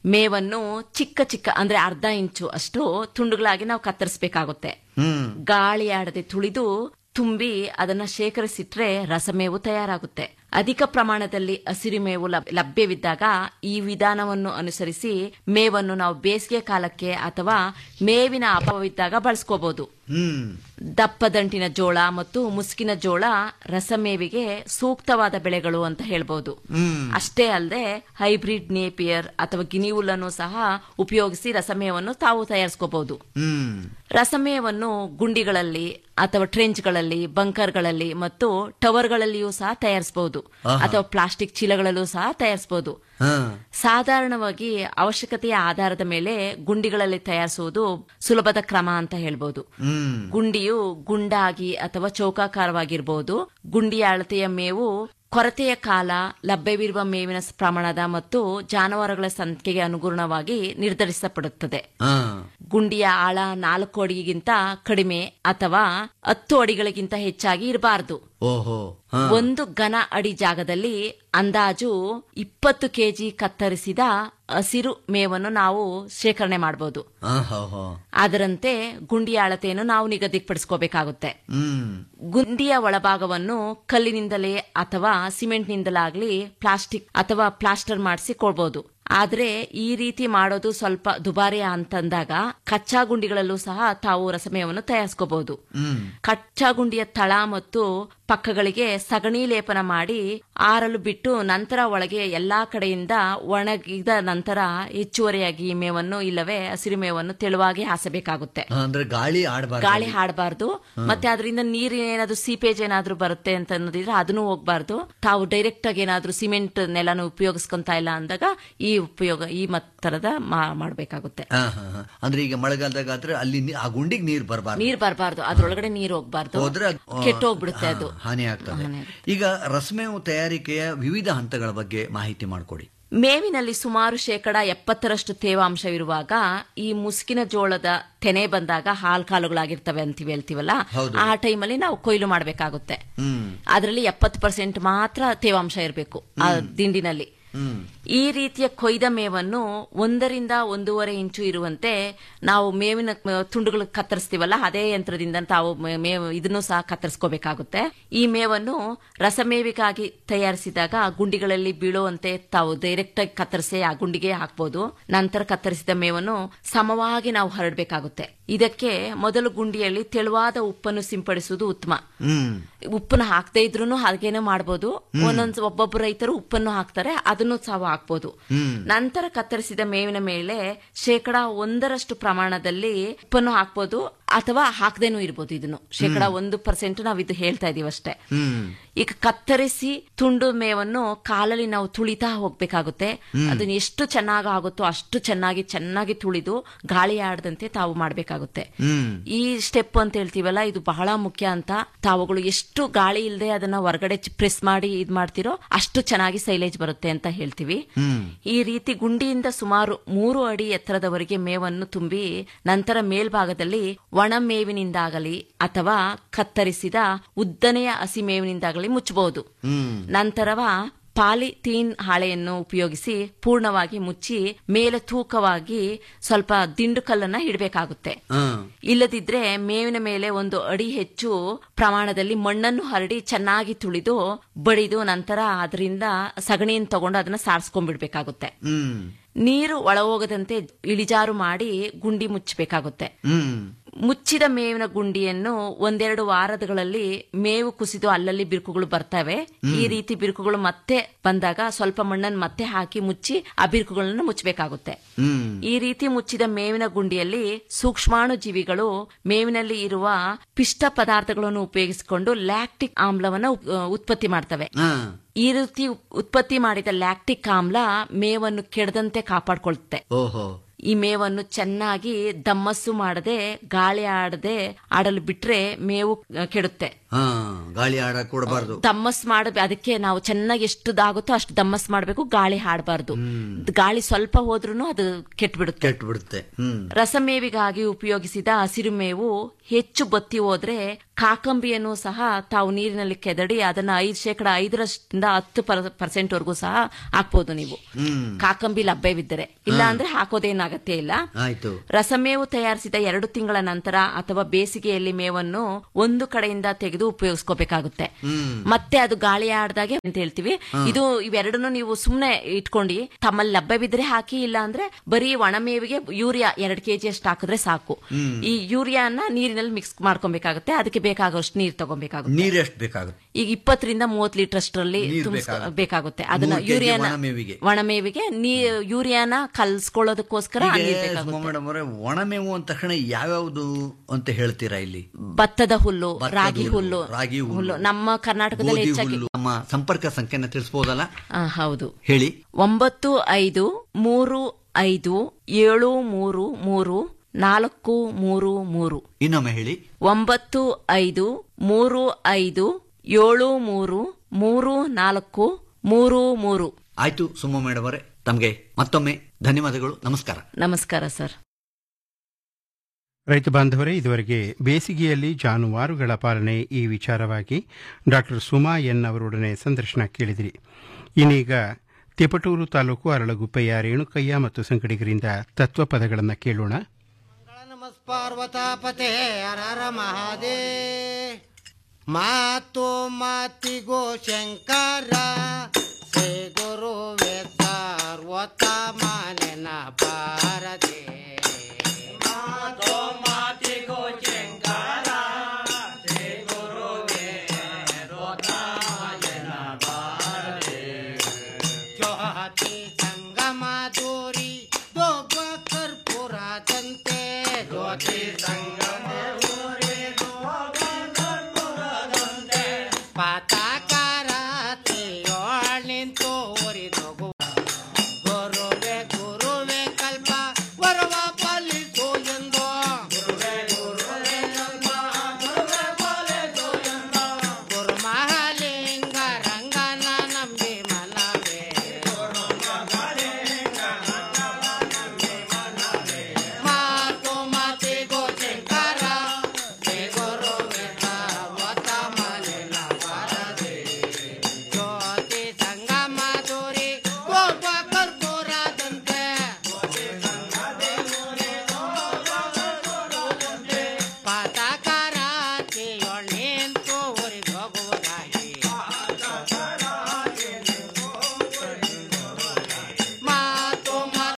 ಮೇವನ್ನು ಚಿಕ್ಕ ಚಿಕ್ಕ ಅಂದ್ರೆ ಅರ್ಧ ಇಂಚು ಅಷ್ಟು ತುಂಡುಗಳಾಗಿ ನಾವು ಕತ್ತರಿಸಬೇಕಾಗುತ್ತೆ ಹ್ಮ್ ಗಾಳಿ ಆಡದೆ ತುಳಿದು ತುಂಬಿ ಅದನ್ನ ಶೇಖರಿಸಿಟ್ರೆ ರಸಮೇವು ತಯಾರಾಗುತ್ತೆ ಅಧಿಕ ಪ್ರಮಾಣದಲ್ಲಿ ಹಸಿರು ಮೇವು ಲಭ್- ಲಭ್ಯವಿದ್ದಾಗ ಈ ವಿಧಾನವನ್ನು ಅನುಸರಿಸಿ ಮೇವನ್ನು ನಾವು ಬೇಸಿಗೆ ಕಾಲಕ್ಕೆ ಅಥವಾ ಮೇವಿನ ಅಭಾವವಿದ್ದಾಗ ಬಳಸ್ಕೋಬಹುದು ಹ್ಮ್ ದಪ್ಪದಂಟಿನ ಜೋಳ ಮತ್ತು ಮುಸುಕಿನ ಜೋಳ ರಸಮೇವಿಗೆ ಸೂಕ್ತವಾದ ಬೆಳೆಗಳು ಅಂತ ಹೇಳ್ಬೋದು ಹ್ಮ್ ಅಷ್ಟೇ ಅಲ್ಲದೆ ಹೈಬ್ರಿಡ್ ನೇಪಿಯರ್ ಅಥವಾ ಗಿನಿಹುಲ್ಲನ್ನು ಸಹ ಉಪಯೋಗಿಸಿ ರಸಮೇವನ್ನು ತಾವು ತಯಾರಿಸ್ಕೋಬಹುದು ಹ್ಮ್ ರಸಮೇವನ್ನು ಗುಂಡಿಗಳಲ್ಲಿ ಅಥವಾ ಟ್ರೆಂಚ್ಗಳಲ್ಲಿ ಬಂಕರ್ಗಳಲ್ಲಿ ಮತ್ತು ಟವರ್ಗಳಲ್ಲಿಯೂ ಸಹ ತಯಾರಿಸಬಹುದು ಆಹಾ. ಅಥವಾ ಪ್ಲಾಸ್ಟಿಕ್ ಚೀಲಗಳಲ್ಲೂ ಸಹ ತಯಾರಿಸಬಹುದು ಹಾ ಸಾಧಾರಣವಾಗಿ ಅವಶ್ಯಕತೆಯ ಆಧಾರದ ಮೇಲೆ ಗುಂಡಿಗಳಲ್ಲಿ ತಯಾರಿಸುವುದು ಸುಲಭದ ಕ್ರಮ ಅಂತ ಹೇಳ್ಬೋದು ಹ್ಮ್ ಗುಂಡಿಯು ಗುಂಡಾಗಿ ಅಥವಾ ಚೌಕಾಕಾರವಾಗಿರಬಹುದು ಗುಂಡಿಯ ಅಳತೆಯ ಮೇವು ಕೊರತೆಯ ಕಾಲ ಲಭ್ಯವಿರುವ ಮೇವಿನ ಪ್ರಮಾಣದ ಮತ್ತು ಜಾನುವಾರುಗಳ ಸಂಖ್ಯೆಗೆ ಅನುಗುಣವಾಗಿ ನಿರ್ಧರಿಸಲ್ಪಡುತ್ತದೆ ಹಾ ಗುಂಡಿಯ ಆಳ ನಾಲ್ಕು ಅಡಿಗಿಂತ ಕಡಿಮೆ ಅಥವಾ ಹತ್ತು ಅಡಿಗಳಿಗಿಂತ ಹೆಚ್ಚಾಗಿ ಇರಬಾರದು ಓಹೋ ಹಾ ಒಂದು ಘನ ಅಡಿ ಜಾಗದಲ್ಲಿ ಅಂದಾಜು ಇಪ್ಪತ್ತು ಕೆಜಿ ಕತ್ತರಿಸಿದ ಹಸಿರು ಮೇವನ್ನು ನಾವು ಶೇಖರಣೆ ಮಾಡಬಹುದು ಆಹಾ, ಹೋ. ಅದರಂತೆ ಗುಂಡಿಯ ಅಳತೆಯನ್ನು ನಾವು ನಿಗದಿಪಡಿಸ್ಕೋಬೇಕಾಗುತ್ತೆ ಹ್ಮ್ ಗುಂಡಿಯ ಒಳಭಾಗವನ್ನು ಕಲ್ಲಿನಿಂದಲೇ ಅಥವಾ ಸಿಮೆಂಟ್ನಿಂದಲಾಗ್ಲಿ ಪ್ಲಾಸ್ಟಿಕ್ ಅಥವಾ ಪ್ಲಾಸ್ಟರ್ ಮಾಡಿಸಿ ಕೊಡ್ಬೋದು ಆದ್ರೆ ಈ ರೀತಿ ಮಾಡೋದು ಸ್ವಲ್ಪ ದುಬಾರಿ ಅಂತಂದಾಗ ಕಚ್ಚಾ ಗುಂಡಿಗಳಲ್ಲೂ ಸಹ ತಾವು ರಸಮೇವನ್ನು ತಯಾರಿಸ್ಕೋಬಹುದು ಹ್ಮ್ ಕಚ್ಚಾ ಗುಂಡಿಯ ತಳ ಮತ್ತು ಪಕ್ಕಗಳಿಗೆ ಸಗಣಿ ಲೇಪನ ಮಾಡಿ ಆರಲು ಬಿಟ್ಟು ನಂತರ ಒಳಗೆ ಎಲ್ಲಾ ಕಡೆಯಿಂದ ಒಣಗಿದ ನಂತರ ಹೆಚ್ಚುವರಿಯಾಗಿ ಈ ಮೇವನ್ನು ಇಲ್ಲವೇ ಹಸಿರು ಮೇವನ್ನು ತೆಳುವಾಗಿ ಹಾಸಬೇಕಾಗುತ್ತೆ ಅಂದ್ರೆ ಗಾಳಿ ಆಡಬಾರ್ದು ಗಾಳಿ ಹಾಡಬಾರ್ದು ಮತ್ತೆ ಅದರಿಂದ ನೀರು ಏನಾದ್ರು ಸೀಪೇಜ್ ಏನಾದ್ರು ಬರುತ್ತೆ ಅಂತ ಅನ್ನೋದಿದ್ರೆ ಅದನ್ನು ಹೋಗ್ಬಾರ್ದು ತಾವು ಡೈರೆಕ್ಟ್ ಆಗಿ ಏನಾದ್ರು ಸಿಮೆಂಟ್ ನೆಲನ ಉಪಯೋಗಿಸ್ಕೊಂತ ಇಲ್ಲ ಅಂದಾಗ ಈ ಉಪಯೋಗ ಈ ಮತ್ ತರದ ಮಾ- ಮಾಡ್ಬೇಕಾಗುತ್ತೆ ಹಾ, ಹಾ, ಹಾ. ಅಂದ್ರೆ ಈಗ ಮಳೆಗಾಲದಾಗ ಆದ್ರೆ ಅಲ್ಲಿ ನೀ- ಆ ಗುಂಡಿಗೆ ನೀರ್ ಬರಬಾರ್ದು ನೀರ್ ಬರಬಾರ್ದು ಅದ್ರೊಳಗಡೆ ನೀರ್ ಹೋಗ್ಬಾರ್ದು ಹೋದ್ರೆ ಅದ್- ಆ, ಕೆಟ್ಟೋಗ್ಬಿಡುತ್ತೆ ಅದು ಹಾ, ಹಾನಿ ಆಗ್ತದೆ ಹಾನಿ ಈಗ ರಸಮೇವು ತಯಾರಿಕೆಯ ವಿವಿಧ ಹಂತಗಳ ಬಗ್ಗೆ ಮಾಹಿತಿ ಮಾಡಿಕೊಡಿ ಮೇವಿನಲ್ಲಿ ಸುಮಾರು ಶೇಕಡ ಎಪ್ಪತ್ತರಷ್ಟು ತೇವಾಂಶವಿರುವಾಗ ಈ ಮುಸುಕಿನ ಜೋಳದ ತೆನೆ ಬಂದಾಗ ಹಾಲ್ ಕಾಲುಗಳಾಗಿರ್ತವೆ ಅಂತೀವಿ ಹೇಳ್ತೀವಲ್ಲ ಹೌದು. ಆ ಟೈಮಲ್ಲಿ ನಾವು ಕೊಯ್ಲು ಮಾಡಬೇಕಾಗುತ್ತೆ ಹ್ಮ್ ಅದರಲ್ಲಿ ಎಪ್ಪತ್ತು ಪರ್ಸೆಂಟ್ ಮಾತ್ರ ತೇವಾಂಶ ಇರಬೇಕು ಆ ದಿಂಡಿನಲ್ಲಿ ಹ್ಮ್ ಈ ರೀತಿಯ ಕೊಯ್ದ ಮೇವನ್ನು ಒಂದರಿಂದ ಒಂದೂವರೆ ಇಂಚು ಇರುವಂತೆ ನಾವು ಮೇವಿನ ಮ- ತುಂಡುಗಳು ಕತ್ತರಿಸ್ತೀವಲ್ಲ ಅದೇ ಯಂತ್ರದಿಂದ ತಾವು ಮೇ- ಮೇವು ಇದನ್ನು ಸಹ ಕತ್ತರಿಸ್ಕೋಬೇಕಾಗುತ್ತೆ ಈ ಮೇವನ್ನು ರಸಮೇವಿಗಾಗಿ ತಯಾರಿಸಿದಾಗ ಆ ಗುಂಡಿಗಳಲ್ಲಿ ಬೀಳುವಂತೆ ತಾವು ಡೈರೆಕ್ಟ್ ಆಗಿ ಕತ್ತರಿಸಿ ಆ ಗುಂಡಿಗೆ ಹಾಕ್ಬೋದು ನಂತರ ಕತ್ತರಿಸಿದ ಮೇವನ್ನು ಸಮವಾಗಿ ನಾವು ಹರಡಬೇಕಾಗುತ್ತೆ ಇದಕ್ಕೆ ಮೊದಲು ಗುಂಡಿಯಲ್ಲಿ ತೆಳುವಾದ ಉಪ್ಪನ್ನು ಸಿಂಪಡಿಸುವುದು ಉತ್ತಮ ಹ್ಮ್ ಉಪ್ಪನ್ನ ಹಾಕದೇ ಇದ್ರೂ ಹಾಗೇನೆ ಮಾಡ್ಬೋದು ಒಂದೊಂದು ಒಬ್ಬೊಬ್ಬರು ರೈತರು ಉಪ್ಪನ್ನು ಹಾಕ್ತಾರೆ ಅದನ್ನು ಸಹ ಹಾಕ್ಬೋದು ನಂತರ ಕತ್ತರಿಸಿದ ಮೇವಿನ ಮೇಲೆ ಶೇಕಡ ಒಂದರಷ್ಟು ಪ್ರಮಾಣದಲ್ಲಿ ಉಪ್ಪನ್ನು ಹಾಕ್ಬೋದು ಅಥವಾ ಹಾಕದೇನೂ ಇರ್ಬೋದು ಇದನ್ನು ಶೇಕಡ ಒಂದು ಪರ್ಸೆಂಟ್ ನಾವು ಇದು ಹೇಳ್ತಾ ಇದೀವಿ ಅಷ್ಟೇ ಹ್ಮ್ ಈಗ ಕತ್ತರಿಸಿ ತುಂಡು ಮೇವನ್ನು ಕಾಲಲ್ಲಿ ನಾವು ತುಳಿತಾ ಹೋಗ್ಬೇಕಾಗುತ್ತೆ ಅದನ್ನ ಎಷ್ಟು ಚೆನ್ನಾಗಿ ಆಗುತ್ತೋ ಅಷ್ಟು ಚೆನ್ನಾಗಿ ಚೆನ್ನಾಗಿ ತುಳಿದು ಗಾಳಿ ಆಡದಂತೆ ತಾವು ಮಾಡ್ಬೇಕಾಗುತ್ತೆ ಹ್ಮ್ ಈ ಸ್ಟೆಪ್ ಅಂತ ಹೇಳ್ತೀವಲ್ಲ ಇದು ಬಹಳ ಮುಖ್ಯ ಅಂತ ತಾವುಗಳು ಎಷ್ಟು ಗಾಳಿ ಇಲ್ಲದೆ ಅದನ್ನ ಹೊರಗಡೆ ಪ್ರೆಸ್ ಮಾಡಿ ಇದ್ ಮಾಡ್ತಿರೋ ಅಷ್ಟು ಚೆನ್ನಾಗಿ ಸೈಲೇಜ್ ಬರುತ್ತೆ ಅಂತ ಹೇಳ್ತೀವಿ ಹ್ಮ್ ಈ ರೀತಿ ಗುಂಡಿಯಿಂದ ಸುಮಾರು ಮೂರು ಅಡಿ ಎತ್ತರದವರೆಗೆ ಮೇವನ್ನು ತುಂಬಿ ನಂತರ ಮೇಲ್ಭಾಗದಲ್ಲಿ ಒಣ ಮೇವಿನಿಂದಾಗಲಿ ಅಥವಾ ಕತ್ತರಿಸಿದ ಉದ್ದನೆಯ ಹಸಿ ಮೇವಿನಿಂದಾಗಲಿ ಮುಚ್ಚಬಹುದು ಹ್ಮ್ ನಂತರವ ಪಾಲಿಥೀನ್ ಹಾಳೆಯನ್ನು ಉಪಯೋಗಿಸಿ ಪೂರ್ಣವಾಗಿ ಮುಚ್ಚಿ ಮೇಲೆ ತೂಕವಾಗಿ ಸ್ವಲ್ಪ ದಿಂಡು ಕಲ್ಲನ್ನ ಇಡಬೇಕಾಗುತ್ತೆ ಹಾ ಇಲ್ಲದಿದ್ರೆ ಮೇವಿನ ಮೇಲೆ ಒಂದು ಅಡಿ ಹೆಚ್ಚು ಪ್ರಮಾಣದಲ್ಲಿ ಮಣ್ಣನ್ನು ಹರಡಿ ಚೆನ್ನಾಗಿ ತುಳಿದು ಬಡಿದು ನಂತರ ಅದರಿಂದ ಸಗಣಿಯನ್ನು ತಗೊಂಡು ಅದನ್ನ ಸಾರಿಸ್ಕೊಂಡ್ಬಿಡ್ಬೇಕಾಗುತ್ತೆ ಹ್ಮ್ ನೀರು ಒಳ ಹೋಗದಂತೆ ಇಳಿಜಾರು ಮಾಡಿ ಗುಂಡಿ ಮುಚ್ಚಬೇಕಾಗುತ್ತೆ ಹ್ಮ್ ಮುಚ್ಚಿದ ಮೇವಿನ ಗುಂಡಿಯನ್ನು ಒಂದೆರಡು ವಾರಗಳಲ್ಲಿ ಮೇವು ಕುಸಿದು ಅಲ್ಲಲ್ಲಿ ಬಿರುಕುಗಳು ಬರ್ತವೆ ಈ ರೀತಿ ಬಿರುಕುಗಳು ಮತ್ತೆ ಬಂದಾಗ ಸ್ವಲ್ಪ ಮಣ್ಣನ್ನು ಮತ್ತೆ ಹಾಕಿ ಮುಚ್ಚಿ ಆ ಬಿರುಕುಗಳನ್ನು ಮುಚ್ಚಬೇಕಾಗುತ್ತೆ ಹ್ಮ್ ಈ ರೀತಿ ಮುಚ್ಚಿದ ಮೇವಿನ ಗುಂಡಿಯಲ್ಲಿ ಸೂಕ್ಷ್ಮಾಣು ಜೀವಿಗಳು ಮೇವಿನಲ್ಲಿ ಇರುವ ಪಿಷ್ಟ ಪದಾರ್ಥಗಳನ್ನು ಉಪಯೋಗಿಸಿಕೊಂಡು ಲ್ಯಾಕ್ಟಿಕ್ ಆಮ್ಲವನ್ನು ಉಪ್- ಉತ್ಪತ್ತಿ ಮಾಡ್ತವೆ ಹಾ ಈ ರೀತಿ ಉಪ್- ಉತ್ಪತ್ತಿ ಮಾಡಿದ ಲ್ಯಾಕ್ಟಿಕ್ ಆಮ್ಲ ಮೇವನ್ನು ಕೆಡದಂತೆ ಕಾಪಾಡ್ಕೊಳುತ್ತೆ ಓಹೋ ಈ ಮೇವನ್ನು ಚೆನ್ನಾಗಿ ದಮ್ಮಸ್ಸು ಮಾಡದೆ ಗಾಳಿ ಆಡದೆ ಆಡಲು ಬಿಟ್ರೆ ಮೇವು ಆ, ಕೆಡುತ್ತೆ ಹಾ ಗಾಳಿ ಆಡ ಕೊಡಬಾರ್ದು ದಮ್ಮಸ್ ಮಾಡ ಅದಕ್ಕೆ ನಾವು ಚೆನ್ನಾಗಿ ಎಷ್ಟು ಆಗುತ್ತೋ ಅಷ್ಟು ದಮ್ಮಸ್ ಮಾಡಬೇಕು ಗಾಳಿ ಹಾಡಬಾರ್ದು ಗಾಳಿ ಸ್ವಲ್ಪ ಹೋದ್ರೂ ಅದು ಕೆಟ್ಬಿಡುತ್ತೆ ಕೆಟ್ಟು ಬಿಡುತ್ತೆ ಹ್ಮ್ ರಸಮೇವಿಗಾಗಿ ಉಪಯೋಗಿಸಿದ ಹಸಿರು ಮೇವು ಹೆಚ್ಚು ಬತ್ತಿ ಹೋದ್ರೆ ಕಾಕಂಬಿಯನ್ನು ಸಹ ತಾವು ನೀರಿನಲ್ಲಿ ಕೆದಡಿ ಅದನ್ನ ಐದು ಶೇಕಡ ಐದರಷ್ಟಿಂದ ಹತ್ತು ಪರ್ಸೆಂಟ್ ವರೆಗೂ ಸಹ ಹಾಕ್ಬೋದು ನೀವು ಹ್ಮ್ ಕಾಕಂಬಿ ಲಭ್ಯವಿದ್ದರೆ ಇಲ್ಲ ಅಂದ್ರೆ ಹಾಕೋದೇನು ಅಗತ್ಯ ಇಲ್ಲ ಆಯ್ತು ರಸಮೇವು ತಯಾರಿಸಿದ ಎರಡು ತಿಂಗಳ ನಂತರ ಅಥವಾ ಬೇಸಿಗೆಯಲ್ಲಿ ಮೇವನ್ನು ಒಂದು ಕಡೆಯಿಂದ ತೆಗೆದು ಉಪಯೋಗಿಸ್ಕೋಬೇಕಾಗುತ್ತೆ ಹ್ಮ್ ಮತ್ತೆ ಅದು ಗಾಳಿ ಆಡ್ದಾಗೆ ಅಂತ ಹೇಳ್ತೀವಿ ಇದು ಇವೆರಡನ್ನು ನೀವು ಸುಮ್ನೆ ಇಟ್ಕೊಂಡು ತಮ್ಮಲ್ಲಿ ಲಭ್ಯವಿದ್ರೆ ಹಾಕಿ ಇಲ್ಲ ಅಂದ್ರೆ ಬರೀ ಒಣಮೇವಿಗೆ ಯೂರಿಯಾ ಎರಡ್ ಕೆಜಿ ಅಷ್ಟು ಹಾಕಿದ್ರೆ ಸಾಕು ಈ ಯೂರಿಯಾನ ನೀರಿನಲ್ಲಿ ಮಿಕ್ಸ್ ಮಾಡ್ಕೊಬೇಕಾಗುತ್ತೆ ಅದಕ್ಕೆ ಬೇಕಾಗೋಷ್ಟು ನೀರ್ ತಗೊಬೇಕಾಗುತ್ತೆ ನೀರು ಎಷ್ಟು ಬೇಕಾಗುತ್ತೆ ಈಗ ಇಪ್ಪತ್ತರಿಂದ ಮೂವತ್ ಲೀಟರ್ ಅಷ್ಟರಲ್ಲಿ ನೀರ್ ತುಂಬಿಸ್ ಬೇಕಾಗುತ್ತೆ. ಬೇಕಾಗುತ್ತೆ ಅದನ್ನ ಮೂರ್ kg ಯೂರಿಯಾನ ಒಣಮೇವಿಗೆ. ಒಣಮೇವಿಗೆ ನೀ ಯೂರಿಯಾನ ಕಲ್ಸ್ಕೊಳ್ಳೋದಕ್ಕೋಸ್ಕರ ಆ ನೀರ್ ಬೇಕಾಗುತ್ತೆ ಮೇಡಮ್ ಅವರೇ ಒಣಮೇವು ಅಂದ ತಕ್ಷಣ ಯಾವ್ಯಾವ್ದು ಅಂತ ಹೇಳ್ತೀರಾ ಇಲ್ಲಿ ಭತ್ತದ ಹುಲ್ಲು ಭತ್ತದ ರಾಗಿ ಹುಲ್ಲು, ಹುಲ್ಲು ರಾಗಿ ಹುಲ್ಲು, ಹುಲ್ಲು ನಮ್ಮ ಕರ್ನಾಟಕದಲ್ಲಿ ಗೋಧಿ ಹೆಚ್ಚಾಗಿ ಹುಲ್ಲು ನಮ್ಮ ಸಂಪರ್ಕ ಸಂಖ್ಯೆನ ತಿಳಿಸಬಹುದಲ್ಲ ಆ, ಹೌದು ಹೇಳಿ ಒಂಬತ್ತು ಐದು ಮೂರು ಐದು ಏಳು ಮೂರು ಮೂರು ನಾಲ್ಕು ಮೂರು ಮೂರು ಇನ್ನೊಮ್ಮೆ ಹೇಳಿ ಒಂಬತ್ತು ಐದು ಮೂರು ಐದು ಏಳು ಮೂರು ಮೂರು ನಾಲ್ಕು ಮೂರು ಮೂರು ಆಯ್ತು ಸುಮ್ಮ ಮೇಡಮ್ ಅವರೇ ತಮಗೆ ಮತ್ತೊಮ್ಮೆ ಧನ್ಯವಾದಗಳು ನಮಸ್ಕಾರ ನಮಸ್ಕಾರ ಸರ್ ರೈತ ಬಾಂಧವರೇ ಇದುವರೆಗೆ ಬೇಸಿಗೆಯಲ್ಲಿ ಜಾನುವಾರುಗಳ ಪಾಲನೆ ಈ ವಿಚಾರವಾಗಿ ಡಾಕ್ಟರ್ ಸುಮಾ ಎನ್ ಅವರೊಡನೆ ಸಂದರ್ಶನ ಕೇಳಿದಿರಿ ಇನ್ನೀಗ ತಿಪಟೂರು ತಾಲೂಕು ಅರಳಗುಪ್ಪೆಯ ರೇಣುಕಯ್ಯ ಮತ್ತು ಸಂಗಡಿಗರಿಂದ ತತ್ವಪದಗಳನ್ನು ಕೇಳೋಣ ಪಾರ್ವತಾಪತೆ ಹರ ಮಹಾದೇ ಮಾತು ಮಾತಿಗೋ ಶಂಕರ ಶ್ರೀ ಗುರು ವೇದಾರ್ವತಮಾನೆನ ಪಾರದೆ ಮಾತು ಮಾತಿಗೋ ಶಂಕರ ಶ್ರೀ ಗುರು ವೇದಾರ್ವತಮಾನೆನ ಪಾರದೆ ಜೋಹತಿ ಸಂಗಮ ದೂರಿ ದೊಬ್ಬ ಕರ್ಪೂರದಂತೆ ಜ್ಯೋತಿ ಸಂಗ